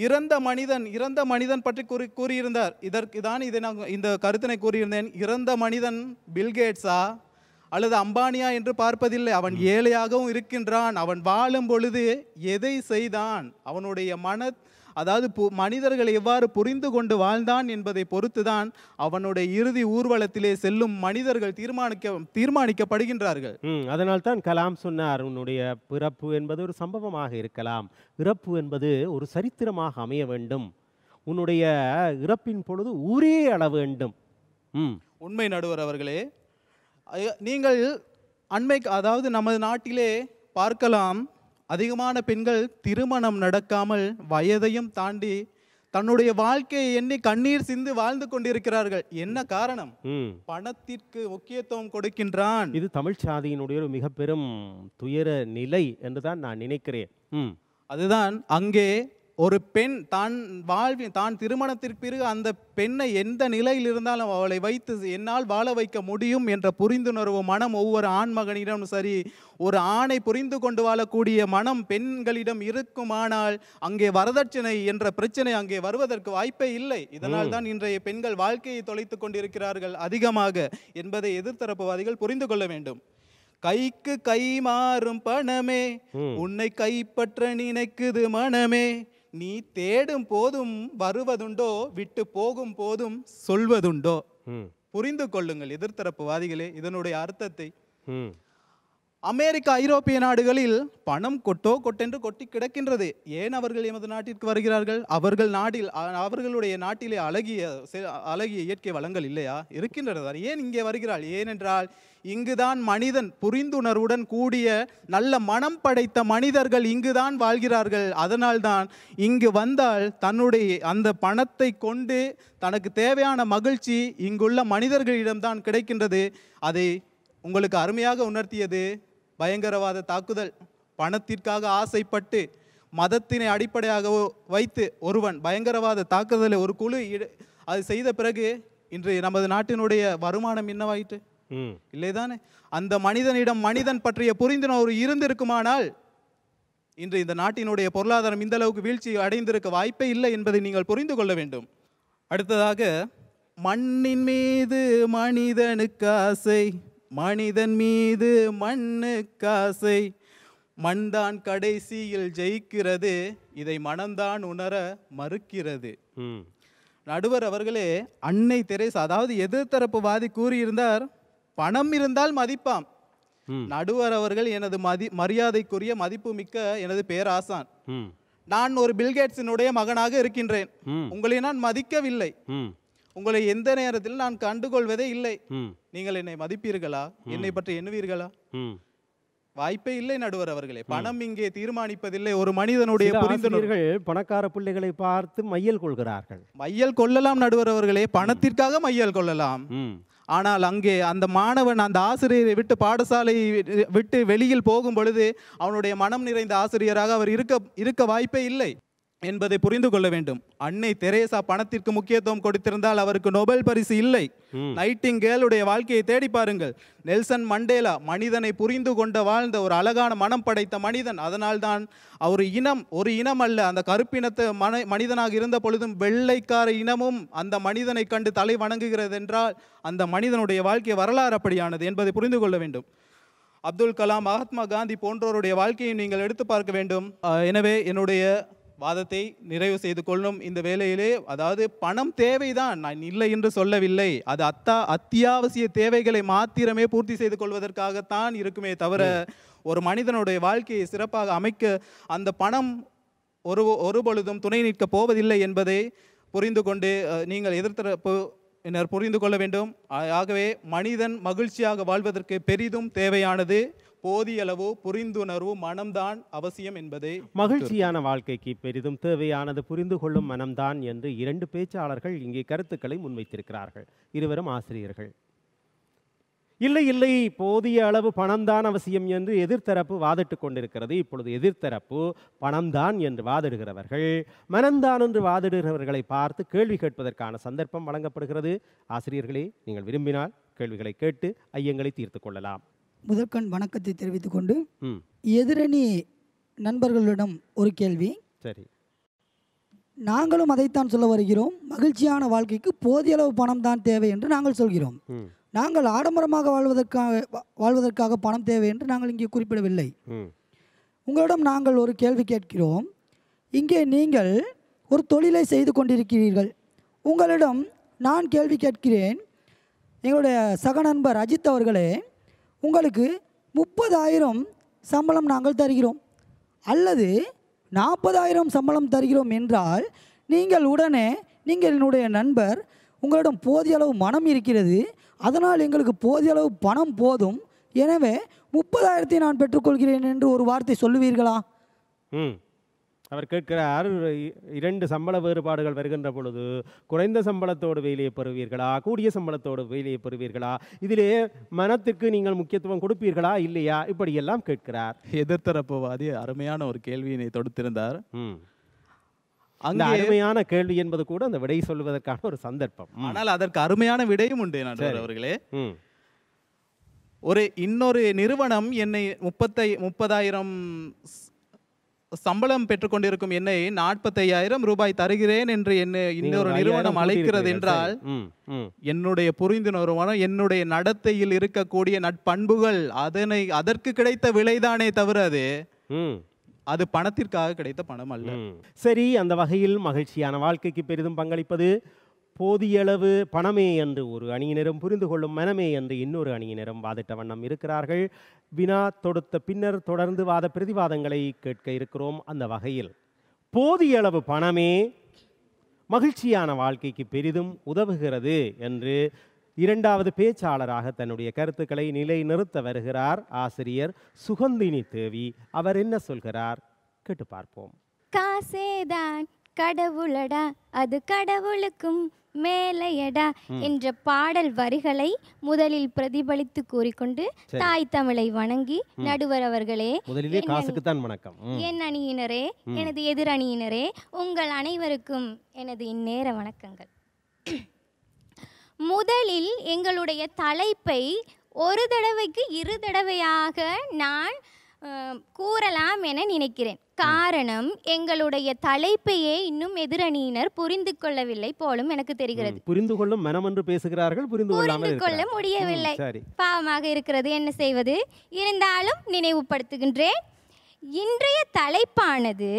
இறந்த மனிதன் இறந்த மனிதன் பற்றி கூறி கூறியிருந்தார் இதற்கு தான் இதை நான் இந்த கருத்தினை கூறியிருந்தேன் இறந்த மனிதன் பில்கேட்ஸா அல்லது அம்பானியா என்று பார்ப்பதில்லை அவன் ஏழையாகவும் இருக்கின்றான் அவன் வாழும் பொழுது எதை செய்தான் அவனுடைய மன அதாவது பு- மனிதர்களை எவ்வாறு புரிந்து கொண்டு வாழ்ந்தான் என்பதை பொறுத்துதான் அவனுடைய இறுதி ஊர்வலத்திலே செல்லும் மனிதர்கள் தீர்மானிக்க தீர்மானிக்கப்படுகின்றார்கள் ம் அதனால்தான் கலாம் சொன்னார் உன்னுடைய பிறப்பு என்பது ஒரு சம்பவமாக இருக்கலாம் இறப்பு என்பது ஒரு சரித்திரமாக அமைய வேண்டும் உன்னுடைய இறப்பின் பொழுது ஊரே அள வேண்டும் ம் உண்மை நடுவர் அவர்களே ஐய- நீங்கள் அண்மை அதாவது நமது நாட்டிலே பார்க்கலாம் அதிகமான பெண்கள் திருமணம் நடக்காமல் வயதையும் தாண்டி தன்னுடைய வாழ்க்கையை எண்ணி கண்ணீர் சிந்து வாழ்ந்து கொண்டிருக்கிறார்கள் என்ன காரணம் ம் பணத்திற்கு முக்கியத்துவம் கொடுக்கின்றான் இது தமிழ் சாதியினுடைய ஒரு மிக பெரும் துயர நிலை என்று தான் நான் நினைக்கிறேன் ம் அதுதான் அங்கே ஒரு பெண் தான் வாழ்வி தான் திருமணத்திற்கு பிறகு அந்த பெண்ணை எந்த நிலையில் இருந்தாலும் அவளை வைத்து என்னால் வாழ வைக்க முடியும் என்ற புரிந்துணர்வு மனம் ஒவ்வொரு ஆண் மகனிடம் சரி ஒரு ஆணை புரிந்து கொண்டு வாழக்கூடிய மனம் பெண்களிடம் இருக்குமானால் அங்கே வரதட்சணை என்ற பிரச்சனை அங்கே வருவதற்கு வாய்ப்பே இல்லை இதனால் தான் இன்றைய பெண்கள் வாழ்க்கையை தொலைத்துக் கொண்டிருக்கிறார்கள் அதிகமாக என்பதை எதிர்த்தரப்புவாதிகள் புரிந்து கொள்ள வேண்டும் கைக்கு கை மாறும் பணமே ம். உன்னை கைப்பற்ற நினைக்குது மனமே நீ தேடும் போதும் வருவதுண்டோ விட்டு போகும் போதும் சொல்வதுண்டோ ம் புரிந்து கொள்ளுங்கள் எதிர்த்தரப்புவாதிகளே இதனுடைய அர்த்தத்தை ம் அமெரிக்க ஐரோப்பிய நாடுகளில் பணம் கொட்டோ கொட்டென்று கொட்டி கிடக்கின்றது ஏன் அவர்கள் எமது நாட்டிற்கு வருகிறார்கள் அவர்கள் நாட்டில் அ- அவர்களுடைய நாட்டிலே அழகிய செ- அழகிய இயற்கை வளங்கள் இல்லையா இருக்கின்றது ஏன் இங்கே வருகிறாள் ஏனென்றால் இங்குதான் மனிதன் புரிந்துணர்வுடன் கூடிய நல்ல மனம் படைத்த மனிதர்கள் இங்குதான் வாழ்கிறார்கள் அதனால்தான் இங்கு வந்தால் தன்னுடைய அந்த பணத்தை கொண்டு தனக்கு தேவையான மகிழ்ச்சி இங்குள்ள மனிதர்களிடம்தான் கிடைக்கின்றது அதை உங்களுக்கு அருமையாக உணர்த்தியது பயங்கரவாத தாக்குதல் பணத்திற்காக ஆசைப்பட்டு மதத்தினை அடிப்படையாக வைத்து ஒருவன் பயங்கரவாத தாக்குதலை ஒரு குழு இட- அது செய்த பிறகு இன்று நமது நாட்டினுடைய வருமானம் என்னவாயிற்று ம் இல்லைதானே அந்த மனிதனிடம் மனிதன் பற்றிய புரிந்துணர்வு இருந்திருக்குமானால் இன்று இந்த நாட்டினுடைய பொருளாதாரம் இந்த அளவுக்கு வீழ்ச்சி அடைந்திருக்க வாய்ப்பே இல்லை என்பதை நீங்கள் புரிந்து கொள்ள வேண்டும் அடுத்ததாக மண்ணின் மீது மனிதனுக்கு ஆசை மனிதன் மீது மண்ணுக்கு ஆசை மண்தான் கடைசியில் ஜெயிக்கிறது இதை மனம்தான் உணர மறுக்கிறது ம் நடுவர் அவர்களே அன்னை தெரேசா அதாவது எதிர்த்தரப்புவாதி கூறியிருந்தார் பணம் இருந்தால் மதிப்பாம் ம். நடுவர் அவர்கள் எனது மதி மரியாதைக்குரிய மதிப்புமிக்க எனது பேராசான் ம் நான் ஒரு பில்கேட்ஸினுடைய மகனாக இருக்கின்றேன் ம் உங்களை நான் மதிக்கவில்லை ம் உங்களை எந்த நேரத்தில் நான் கண்டுகொள்வதே இல்லை ம் நீங்கள் என்னை மதிப்பீர்களா என்னை பற்றி எண்ணுவீர்களா ம் வாய்ப்பே இல்லை நடுவர் அவர்களே பணம் இங்கே தீர்மானிப்பதில்லை ஒரு மனிதனுடைய சில புரிந்துணர்வு ஆசிரியர்கள் பணக்கார பிள்ளைகளை பார்த்து மையல் கொள்கிறார்கள் மையல் கொள்ளலாம் நடுவர் அவர்களே பணத்திற்காக மையல் கொள்ளலாம் ம் ஆனால் அங்கே அந்த மாணவன் அந்த ஆசிரியரை விட்டு பாடசாலையை வி- விட்டு வெளியில் போகும் பொழுது அவனுடைய மனம் நிறைந்த ஆசிரியராக அவர் இருக்க இருக்க வாய்ப்பே இல்லை என்பதை புரிந்து கொள்ள வேண்டும் அன்னை தெரேசா பணத்திற்கு முக்கியத்துவம் கொடுத்திருந்தால் அவருக்கு நோபல் பரிசு இல்லை ம். நைட்டிங்கேலுடைய வாழ்க்கையை தேடி பாருங்கள் நெல்சன் மண்டேலா மனிதனை புரிந்து கொண்ட வாழ்ந்த ஒரு அழகான மனம் படைத்த மனிதன் அதனால்தான் அவர் இனம் ஒரு இனம் அல்ல அந்த கருப்பினத்து மன மனிதனாக இருந்த பொழுதும் வெள்ளைக்கார இனமும் அந்த மனிதனை கண்டு தலை வணங்குகிறது என்றால் அந்த மனிதனுடைய வாழ்க்கை வரலாறு அப்படியானது என்பதை புரிந்து கொள்ள வேண்டும் அப்துல் கலாம் மகாத்மா காந்தி போன்றோருடைய வாழ்க்கையை நீங்கள் எடுத்து பார்க்க வேண்டும் அஹ், எனவே என்னுடைய வாதத்தை நிறைவு செய்து கொள்ளும் இந்த வேளையிலே அதாவது பணம் தேவைதான் நான் இல்லை என்று சொல்லவில்லை அது அத்தா அத்தியாவசிய தேவைகளை மாத்திரமே பூர்த்தி செய்து கொள்வதற்காகத்தான் இருக்குமே தவிர ஒரு மனிதனுடைய வாழ்க்கையை சிறப்பாக அமைக்க அந்த பணம் ஒரு ஒரு பொழுதும் துணை நிற்கப் போவதில்லை என்பதை புரிந்து கொண்டு அஹ், நீங்கள் எதிர்த்தரப்பு பின்னர் புரிந்து கொள்ள வேண்டும் ஆ- ஆகவே மனிதன் மகிழ்ச்சியாக வாழ்வதற்கு பெரிதும் தேவையானது போதிய அளவு புரிந்துணர்வு மனம்தான் அவசியம் என்பதை மகிழ்ச்சியான வாழ்க்கைக்கு பெரிதும் தேவையானது புரிந்து கொள்ளும் மனம்தான் என்று இரண்டு பேச்சாளர்கள் இங்கே கருத்துக்களை முன்வைத்திருக்கிறார்கள் இருவரும் ஆசிரியர்கள் இல்லை இல்லை போதிய அளவு பணம்தான் அவசியம் என்று எதிர்த்தரப்பு வாதிட்டுக் கொண்டிருக்கிறது இப்பொழுது எதிர்த்தரப்பு பணம்தான் என்று வாதிடுகிறவர்கள் மனம்தான் என்று வாதிடுகிறவர்களை பார்த்து கேள்வி கேட்பதற்கான சந்தர்ப்பம் வழங்கப்படுகிறது ஆசிரியர்களே நீங்கள் விரும்பினால் கேள்விகளை கேட்டு ஐயங்களை தீர்த்து கொள்ளலாம் முதற்கண் வணக்கத்தை தெரிவித்துக் கொண்டு ம் எதிரணி நண்பர்களிடம் ஒரு கேள்வி சரி நாங்களும் அதைத்தான் சொல்ல வருகிறோம் மகிழ்ச்சியான வாழ்க்கைக்கு போதிய அளவு பணம் தான் தேவை என்று நாங்கள் சொல்கிறோம் ம் நாங்கள் ஆடம்பரமாக வாழ்வதற்காக வா- வாழ்வதற்காக பணம் தேவை என்று நாங்கள் இங்கே குறிப்பிடவில்லை ம் உங்களிடம் நாங்கள் ஒரு கேள்வி கேட்கிறோம் இங்கே நீங்கள் ஒரு தொழிலை செய்து கொண்டிருக்கிறீர்கள் உங்களிடம் நான் கேள்வி கேட்கிறேன் எங்களுடைய சக நண்பர் அஜித் அவர்களே உங்களுக்கு முப்பதாயிரம் சம்பளம் நாங்கள் தருகிறோம் அல்லது நாற்பதாயிரம் சம்பளம் தருகிறோம் என்றால் நீங்கள் உடனே நீங்கள் என்னுடைய நண்பர் உங்களிடம் போதிய அளவு மனம் இருக்கிறது அதனால் எங்களுக்கு போதிய அளவு பணம் போதும் எனவே முப்பதாயிரத்தை நான் பெற்றுக்கொள்கிறேன் என்று ஒரு வார்த்தை சொல்லுவீர்களா ம் அவர் கேட்கிறார் இ- இரண்டு சம்பள வேறுபாடுகள் வருகின்ற பொழுது குறைந்த சம்பளத்தோடு வேலையை பெறுவீர்களா கூடிய சம்பளத்தோடு வேலையை பெறுவீர்களா இதிலே மனத்திற்கு நீங்கள் முக்கியத்துவம் கொடுப்பீர்களா இல்லையா இப்படியெல்லாம் கேட்கிறார் எதிர்த்தரப்புவாதி அருமையான ஒரு கேள்வியினை தொடுத்திருந்தார் ம் அந்த அங்கே அருமையான கேள்வி என்பது கூட அந்த விடை சொல்வதற்கான ஒரு சந்தர்ப்பம் ம். ஆனால் அதற்கு அருமையான விடையும் உண்டு நடுவர் அவர்களே ம் ஒரு இன்னொரு நிறுவனம் என்னை முப்பத்தை முப்பதாயிரம் ஸ்- சம்பளம் பெற்றுக்கொண்டிருக்கும் என்னை நாற்பத்தையாயிரம் ரூபாய் தருகிறேன் என்று என்ன நீங்கள் இன்னொரு ஒரு நிறுவனம் ஐயாயிரம் அழைக்கிறது கூட்டியிருக்கிறீர்கள். என்றால் சரி. ம் ம் என்னுடைய புரிந்துணர்வான என்னுடைய நடத்தையில் இருக்கக்கூடிய நட்பண்புகள் அதனை அதற்கு கிடைத்த விலைதானே தவிர அது ம் அது பணத்திற்காக கிடைத்த பணம் அல்ல ம். சரி அந்த வகையில் மகிழ்ச்சியான வாழ்க்கைக்கு பெரிதும் பங்களிப்பது போதிய அளவு பணமே என்று ஒரு அணியினரும் புரிந்து கொள்ளும் மனமே என்று இன்னொரு அணியினரும் வாதிட்ட வண்ணம் இருக்கிறார்கள் வினா தொடுத்த பின்னர் தொடர்ந்து வாத பிரதிவாதங்களை கேட்க இருக்கிறோம் அந்த வகையில் போதிய அளவு பணமே மகிழ்ச்சியான வாழ்க்கைக்கு பெரிதும் உதவுகிறது என்று இரண்டாவது பேச்சாளராக தன்னுடைய கருத்துக்களை நிலைநிறுத்த வருகிறார் ஆசிரியர் சுகந்தினி தேவி அவர் என்ன சொல்கிறார் கேட்டு பார்ப்போம் காசேதான் கடவுளடா அது கடவுளுக்கும் மேலையடா என்ற பாடல் வரிகளை முதலில் பிரதிபலித்து கூறிக்கொண்டு தாய் தமிழை வணங்கி நடுவர் அவர்களே முதலிலே என் காசுக்குத்தான் வணக்கம் ம். என் அணியினரே எனது எதிர் அணியினரே உங்கள் அனைவருக்கும் எனது இந்நேர வணக்கங்கள் முதலில் எங்களுடைய தலைப்பை ஒரு தடவைக்கு இரு தடவையாக நான் அஹ், கூறலாம் என நினைக்கிறேன் காரணம் எங்களுடைய தலைப்பையே இன்னும் எதிரணியினர் புரிந்து கொள்ளவில்லை போலும் எனக்கு தெரிகிறது ம், புரிந்து கொள்ளும் மனம் என்று பேசுகிறார்கள் புரிந்து கொள்ளாமல் புரிந்து கொள்ள இருக்கிறார்கள். முடியவில்லை ம், சரி பாவமாக இருக்கிறது என்ன செய்வது இருந்தாலும் நினைவுபடுத்துகின்றேன் இன்றைய தலைப்பானது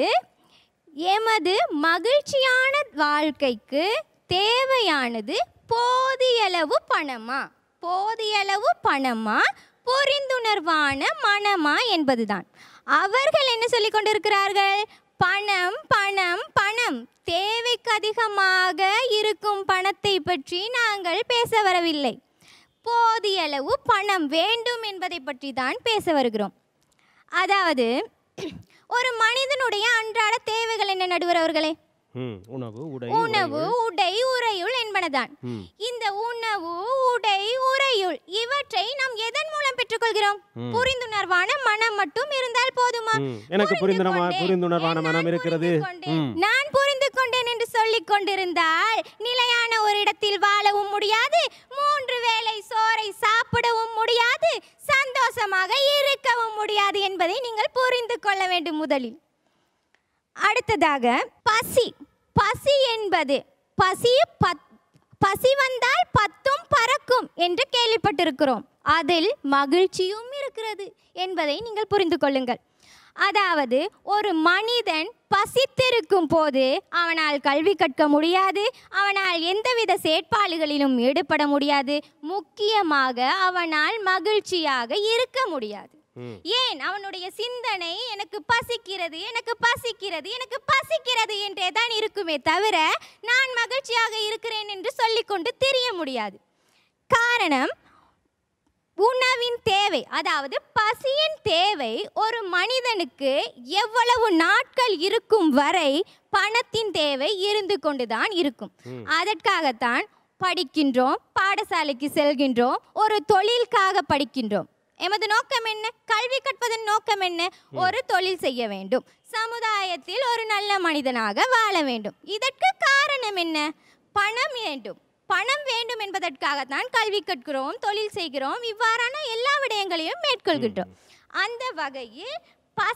எமது மகிழ்ச்சியான வாழ்க்கைக்கு தேவையானது போதியளவு பணமா போதியளவு பணமா புரிந்துணர்வான மனமா என்பதுதான் அவர்கள் என்ன சொல்லிக் கொண்டிருக்கிறார்கள் பணம் பணம் பணம் தேவைக்கு அதிகமாக இருக்கும் பணத்தை பற்றி நாங்கள் பேச வரவில்லை போதியளவு பணம் வேண்டும் என்பதை பற்றி தான் பேச வருகிறோம் அதாவது ஒரு மனிதனுடைய அன்றாட தேவைகள் என்ன நடுவர் அவர்களே ம், உணவு உடை உணவு உடை உறையுள் என்பனதான் ம். இந்த உணவு உடை உறையுள் இவற்றை நாம் எதன் மூலம் பெற்றுக்கொள்கிறோம் ம். புரிந்துணர்வான மனம் மட்டும் இருந்தால் போதுமா ம், எனக்கு புரிந்து புரிந்துணர்வா- கொண்டேன். புரிந்துணர்வான நான் மனம் இருக்கிறது. புரிந்து கொண்டேன். ம். நான் புரிந்து கொண்டேன் என்று சொல்லிக் கொண்டிருந்தால் நிலையான ஒரு இடத்தில் வாழவும் முடியாது மூன்று வேளை சோறை சாப்பிடவும் முடியாது சந்தோஷமாக இருக்கவும் முடியாது என்பதை நீங்கள் புரிந்து கொள்ள வேண்டும் முதலில் அடுத்ததாக பசி பசி என்பது பசி பத் பசி வந்தால் பத்தும் பறக்கும் என்று கேள்விப்பட்டிருக்கிறோம் அதில் மகிழ்ச்சியும் இருக்கிறது என்பதை நீங்கள் புரிந்து கொள்ளுங்கள் அதாவது ஒரு மனிதன் பசித்திருக்கும் போது அவனால் கல்வி கற்க முடியாது அவனால் எந்தவித செயற்பாடுகளிலும் ஈடுபட முடியாது முக்கியமாக அவனால் மகிழ்ச்சியாக இருக்க முடியாது ம். ஏன் அவனுடைய சிந்தனை எனக்கு பசிக்கிறது எனக்கு பசிக்கிறது எனக்கு பசிக்கிறது என்றே தான் இருக்குமே தவிர நான் மகிழ்ச்சியாக இருக்கிறேன் என்று சொல்லிக்கொண்டு தெரிய முடியாது காரணம் உணவின் தேவை அதாவது பசியின் தேவை ஒரு மனிதனுக்கு எவ்வளவு நாட்கள் இருக்கும் வரை பணத்தின் தேவை இருந்து கொண்டுதான் இருக்கும் அதற்காகத்தான் படிக்கின்றோம் பாடசாலைக்கு செல்கின்றோம் ஒரு தொழிலுக்காக படிக்கின்றோம் எமது நோக்கம் என்ன கல்வி கற்பதன் நோக்கம் என்ன ஒரு தொழில் செய்ய வேண்டும் சமுதாயத்தில் ஒரு நல்ல மனிதனாக வாழ வேண்டும் இதற்கு காரணம் என்ன பணம் வேண்டும் பணம் வேண்டும் என்பதற்காகத்தான் கல்வி கற்கிறோம் தொழில் செய்கிறோம் இவ்வாறான எல்லா விடயங்களையும் மேற்கொள்கின்றோம் அந்த வகையில் பசி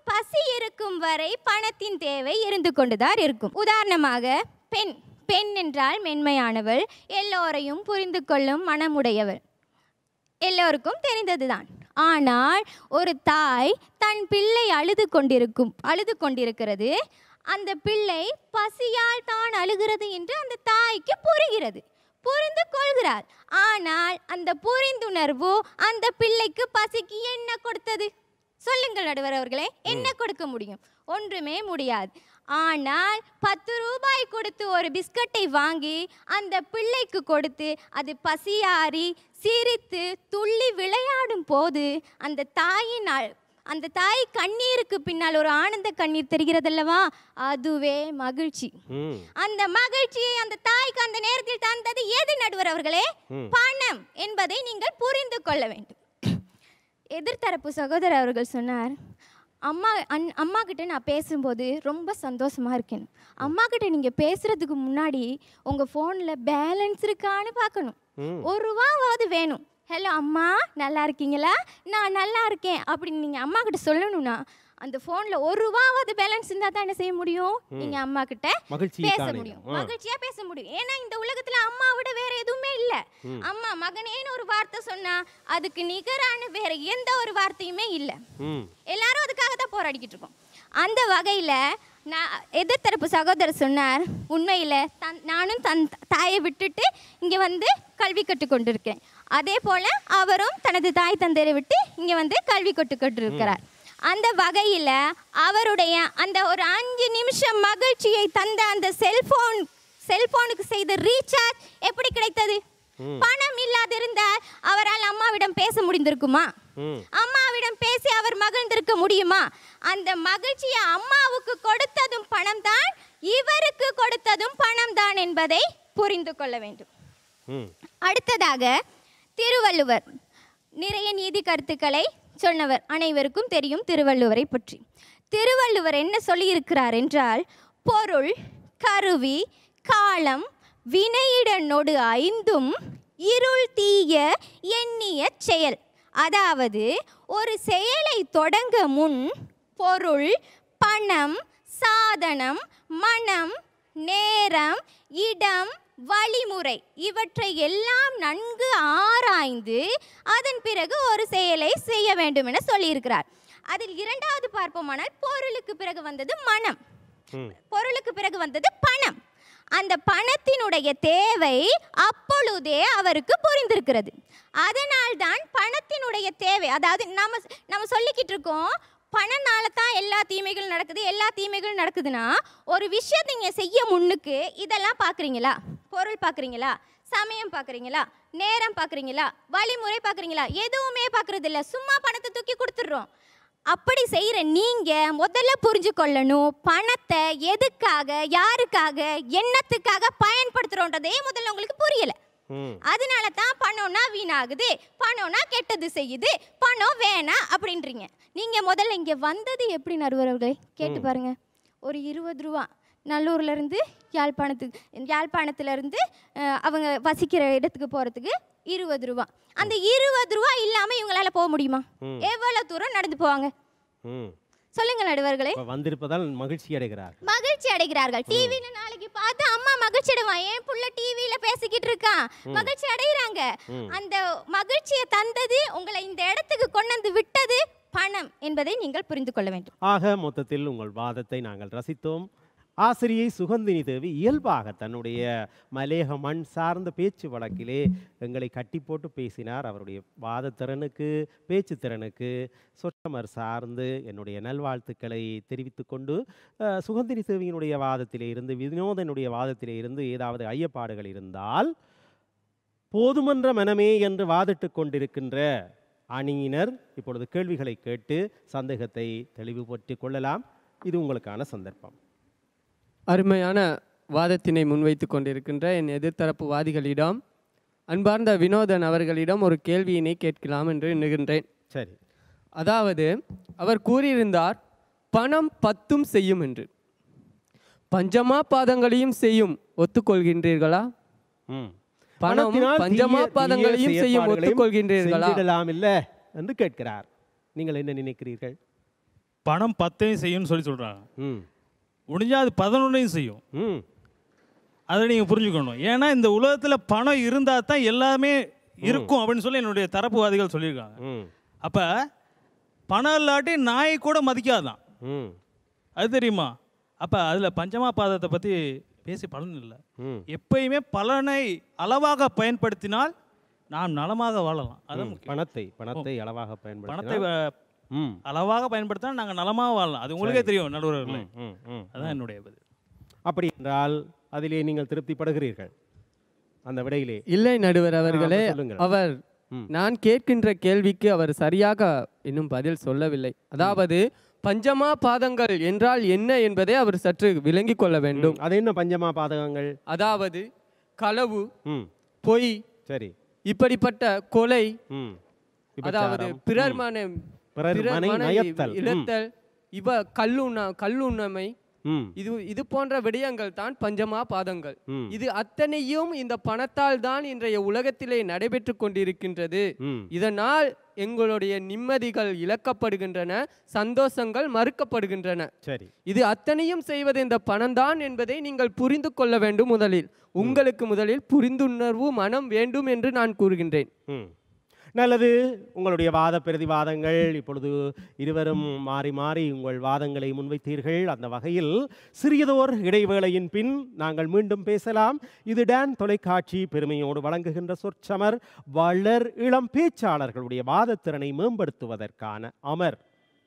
பசி இருக்கும் வரை பணத்தின் தேவை இருந்து கொண்டுதான் இருக்கும் உதாரணமாக பெண் பெண் என்றால் மென்மையானவள் எல்லோரையும் புரிந்து கொள்ளும் மனமுடையவள் எல்லோருக்கும் தெரிந்ததுதான் ஆனால் ஒரு தாய் தன் பிள்ளை அழுது கொண்டிருக்கும் அழுது கொண்டிருக்கிறது அந்த பிள்ளை பசியால் தான் அழுகிறது என்று அந்த தாய்க்கு புரிகிறது புரிந்து கொள்கிறாள் ஆனால் அந்த புரிந்துணர்வு அந்த பிள்ளைக்கு பசிக்கு என்ன கொடுத்தது சொல்லுங்கள் நடுவர் அவர்களே என்ன கொடுக்க முடியும் ஒன்றுமே முடியாது ஆனால் பத்து ரூபாய் கொடுத்து ஒரு பிஸ்கட்டை வாங்கி அந்த பிள்ளைக்கு கொடுத்து அது பசியாறி சிரித்து துள்ளி விளையாடும் போது அந்த தாயின் அழ- அந்த தாய் கண்ணீருக்கு பின்னால் ஒரு ஆனந்த கண்ணீர் தெரிகிறதல்லவா அதுவே மகிழ்ச்சி ம் அந்த மகிழ்ச்சியை அந்த தாய்க்கு அந்த நேரத்தில் தந்தது எது நடுவர் அவர்களே ம். பணம் என்பதை நீங்கள் புரிந்து கொள்ள வேண்டும் எதிர்த்தரப்பு சகோதரர் அவர்கள் சொன்னார் அம்மா அன் அம்மா கிட்ட நான் பேசும்போது ரொம்ப சந்தோஷமா இருக்கேன் அம்மா கிட்ட நீங்க பேசுறதுக்கு முன்னாடி உங்க ஃபோன்ல பேலன்ஸ் இருக்கான்னு பார்க்கணும் ம். ஒரு ரூபாவாவது வேணும் ஹலோ அம்மா நல்லா இருக்கீங்களா நான் நல்லா இருக்கேன் அப்படின்னு நீங்கள் அம்மா கிட்ட சொல்லணும்னா அந்த ஃபோனில் ஒரு ரூபாவது பேலன்ஸ் இருந்தால் தான் என்ன செய்ய முடியும் நீங்கள் அம்மா கிட்ட மகிழ்ச்சியை பேச காண முடியும் இயலும். ஆ. மகிழ்ச்சியா பேச முடியும் ஏன்னா இந்த உலகத்துல அம்மா விட வேற எதுவுமே இல்ல அம்மா மகனேன்னு ஒரு வார்த்தை சொன்னா அதுக்கு நிகரான வேற எந்த ஒரு வார்த்தையுமே இல்ல ம் எல்லாரும் அதுக்காக தான் போராடிக்கிட்டு இருக்கோம் அந்த வகையில நான் எதிர்த்தரப்பு சகோதரர் சொன்னார் உண்மையில தன் நானும் தன் தாயை விட்டுட்டு இங்க வந்து கல்வி கற்றுக்கொண்டிருக்கேன் அதே போல அவரும் தனது தாய் தந்தையை விட்டு இங்க வந்து கல்வி கற்றுக்கொண்டிருக்கிறார் அந்த வகையில அவருடைய அந்த ஒரு அஞ்சு நிமிஷம் மகிழ்ச்சியை தந்த அந்த செல்போன் செல்போனுக்கு செய்த ரீசார்ஜ் எப்படி கிடைத்தது பணம் இல்லாதிருந்தால் அவரால் அம்மாவிடம் பேச முடிந்திருக்குமா ம் அம்மாவிடம் பேசி அவர் மகிழ்ந்திருக்க முடியுமா அந்த மகிழ்ச்சியை அம்மாவுக்கு கொடுத்ததும் பணம் தான் இவருக்கு கொடுத்ததும் பணம் தான் என்பதை புரிந்து கொள்ள வேண்டும் ம் அடுத்ததாக திருவள்ளுவர் நிறைய நீதி கருத்துக்களை சொன்னவர் அனைவருக்கும் தெரியும் திருவள்ளுவரை பற்றி திருவள்ளுவர் என்ன சொல்லியிருக்கிறார் என்றால் பொருள் கருவி காலம் வினையிட நொடு ஐந்தும் இருள் தீய எண்ணிய செயல் அதாவது ஒரு செயலை தொடங்க முன் பொருள் பணம் சாதனம் மனம் நேரம் இடம் வழிமுறை இவற்றை எல்லாம் நன்கு ஆராய்ந்து அதன் பிறகு ஒரு செயலை செய்ய வேண்டும் என சொல்லியிருக்கிறார் அதில் இரண்டாவது பார்ப்போமானால் பொருளுக்கு பிறகு வந்தது மனம் ம் பொருளுக்கு பிறகு வந்தது பணம் அந்த பணத்தினுடைய தேவை அப்பொழுதே அவருக்கு புரிந்திருக்கிறது அதனால்தான் பணத்தினுடைய தேவை அதாவது நம்ம நம்ம சொல்லிக்கிட்டு இருக்கோம் பணனால தான் எல்லா தீமைகளும் நடக்குது எல்லா தீமைகளும் நடக்குதுன்னா ஒரு விஷயத்தை நீங்கள் செய்ய முன்னுக்கு இதெல்லாம் பார்க்குறீங்களா பொருள் பார்க்குறீங்களா சமயம் பார்க்குறீங்களா நேரம் பார்க்குறீங்களா வழிமுறை பார்க்குறீங்களா எதுவுமே பார்க்குறது இல்ல சும்மா பணத்தை தூக்கி கொடுத்துட்றோம் அப்படி செய்கிற நீங்கள் முதல்ல புரிஞ்சு கொள்ளணும் பணத்தை எதுக்காக யாருக்காக என்னத்துக்காக பயன்படுத்துகிறோன்றதே முதல்ல உங்களுக்கு புரியலை ம் அதனால தான் பணம்னா வீணாகுது பணம்னா கெட்டது செய்யுது பணம் வேணாம் அப்படின்றீங்க நீங்கள் முதல்ல இங்கே வந்தது எப்படி நடுவர்களே கேட்டு பாருங்க ஒரு இருபது ரூபா நல்லூர்ல இருந்து யாழ்ப்பாணத்துக்கு யாழ்ப்பாணத்துல இருந்து அஹ், அவங்க வசிக்கிற இடத்துக்கு போகிறதுக்கு இருபது ரூபா அந்த இருபது ரூபா இல்லாமல் இவங்களால போக முடியுமா ம். எவ்வளோ தூரம் நடந்து போவாங்க ம் சொல்லுங்க நடுவர்களே இப்போ வந்திருப்பதால் மகிழ்ச்சி அடைகிறார் மகிழ்ச்சி அடைகிறார்கள் டிவில நாளைக்கு பார்த்து அம்மா மகிழ்ச்சி அடைவான் என் புள்ள டிவியில பேசிக்கிட்டு இருக்கான் மகிழ்ச்சி அடைகிறாங்க ம். அந்த மகிழ்ச்சியை தந்தது உங்களை இந்த இடத்துக்கு கொண்டு வந்து விட்டது பணம் என்பதை நீங்கள் புரிந்து கொள்ள வேண்டும் ஆக மொத்தத்தில் உங்கள் வாதத்தை நாங்கள் ரசித்தோம் ஆசிரியை சுகந்தினி தேவி இயல்பாக தன்னுடைய மலேக மண் சார்ந்த பேச்சு வழக்கிலே எங்களை கட்டி போட்டு பேசினார் அவருடைய வாதத்திறனுக்கு பேச்சு திறனுக்கு சொற்றமர் சார்ந்து என்னுடைய நல்வாழ்த்துக்களை தெரிவித்துக் கொண்டு அஹ், சுகந்தினி தேவியினுடைய வாதத்திலே இருந்து வினோதனுடைய வாதத்திலே இருந்து ஏதாவது ஐயப்பாடுகள் இருந்தால் போதுமன்ற மனமே என்று வாதிட்டு கொண்டிருக்கின்ற அணியினர் இப்பொழுது கேள்விகளை கேட்டு சந்தேகத்தை தெளிவுபடுத்திக் கொள்ளலாம் இது உங்களுக்கான சந்தர்ப்பம் அருமையான வாதத்தினை முன்வைத்து கொண்டிருக்கின்ற என் எதிர்த்தரப்பு வாதிகளிடம் அன்பார்ந்த வினோதன் அவர்களிடம் ஒரு கேள்வியினை கேட்கலாம் என்று எண்ணுகின்றேன் சரி அதாவது அவர் கூறியிருந்தார் பணம் பத்தும் செய்யும் என்று பஞ்சமா பாதங்களையும் செய்யும் ஒத்துக்கொள்கின்றீர்களா ம் பணம் பணத்தினால் பஞ்சமா தீய- பாதங்களையும் தீய செய்யும் செயற்பாடுகளையும் ஒத்துக்கொள்கின்றீர்களா செஞ்சிடலாம் இல்ல என்று கேட்கிறார் நீங்கள் என்ன நினைக்கிறீர்கள் பணம் பத்தையும் செய்யும்னு சொல்லி சொல்கிறாங்க ம் முடிஞ்சால் அது பதினொன்றையும் செய்யும் ம் அதை நீங்கள் புரிஞ்சுக்கணும் ஏன்னா இந்த உலகத்தில் பணம் இருந்தால் தான் எல்லாமே இருக்கும் அப்படின்னு சொல்லி என்னுடைய தரப்புவாதிகள் சொல்லியிருக்காங்க ம் அப்போ பணம் இல்லாட்டி நாயை கூட மதிக்காதான் ம் அது தெரியுமா அப்போ அதில் பஞ்சமா பாதத்தை பற்றி பேசி பலன் இல்லை ம் எப்பயுமே பலனை அளவாக பயன்படுத்தினால் நாம் நலமாக வாழலாம் அதான் முக்கியம் பணத்தை பணத்தை அளவாக பணத்தை பயன்படுத்தி வ- ம் அளவாக பயன்படுத்தினா நாங்கள் நலமாக வாழலாம் அது உங்களுக்கே தெரியும் நடுவர்களே ம் ம் அதான் என்னுடைய பதில் அப்படி என்றால் அதிலே நீங்கள் திருப்திப்படுகிறீர்கள் அந்த விடையிலே இல்லை நடுவர் அவர்களே அப்ப சொல்லுங்கள். அவர் ம். நான் கேட்கின்ற கேள்விக்கு அவர் சரியாக இன்னும் பதில் சொல்லவில்லை அதாவது பஞ்சமா பாதங்கள் என்றால் என்ன என்பதை அவர் சற்று விளங்கிக் கொள்ள வேண்டும் ம், அது என்ன பஞ்சமா பாதகங்கள் அதாவது களவு ம் பொய் சரி இப்படிப்பட்ட கொலை ம் அதாவது விபச்சாரம். பிறர் ம். மன பிறர் பிறர் மனை மனை நயத்தல். ம். இழத்தல் இவ கல்லுண்ண கல்லுண்ணமை ம் இது இது போன்ற விடயங்கள் தான் பஞ்சமா பாதங்கள் ம். இது அத்தனையும் இந்த பணத்தால் தான் இன்றைய உலகத்திலே நடைபெற்று கொண்டிருக்கின்றது ம் இதனால் எங்களுடைய நிம்மதிகள் இழக்கப்படுகின்றன சந்தோஷங்கள் மறுக்கப்படுகின்றன சரி இது அத்தனையும் செய்வது இந்த பணம்தான் என்பதை நீங்கள் புரிந்து கொள்ள வேண்டும் முதலில் உங்களுக்கு முதலில் புரிந்துணர்வு மனம் வேண்டும் என்று நான் கூறுகின்றேன் ம் நல்லது உங்களுடைய வாத பிரதிவாதங்கள் இப்பொழுது இருவரும் மாறி மாறி உங்கள் வாதங்களை முன்வைத்தீர்கள் அந்த வகையில் சிறியதோர் இடைவேளையின் பின் நாங்கள் மீண்டும் பேசலாம் இது டான் தொலைக்காட்சி பெருமையோடு வழங்குகின்ற சொற்சமர் வளர் இளம் பேச்சாளர்களுடைய வாதத்திறனை மேம்படுத்துவதற்கான அமர்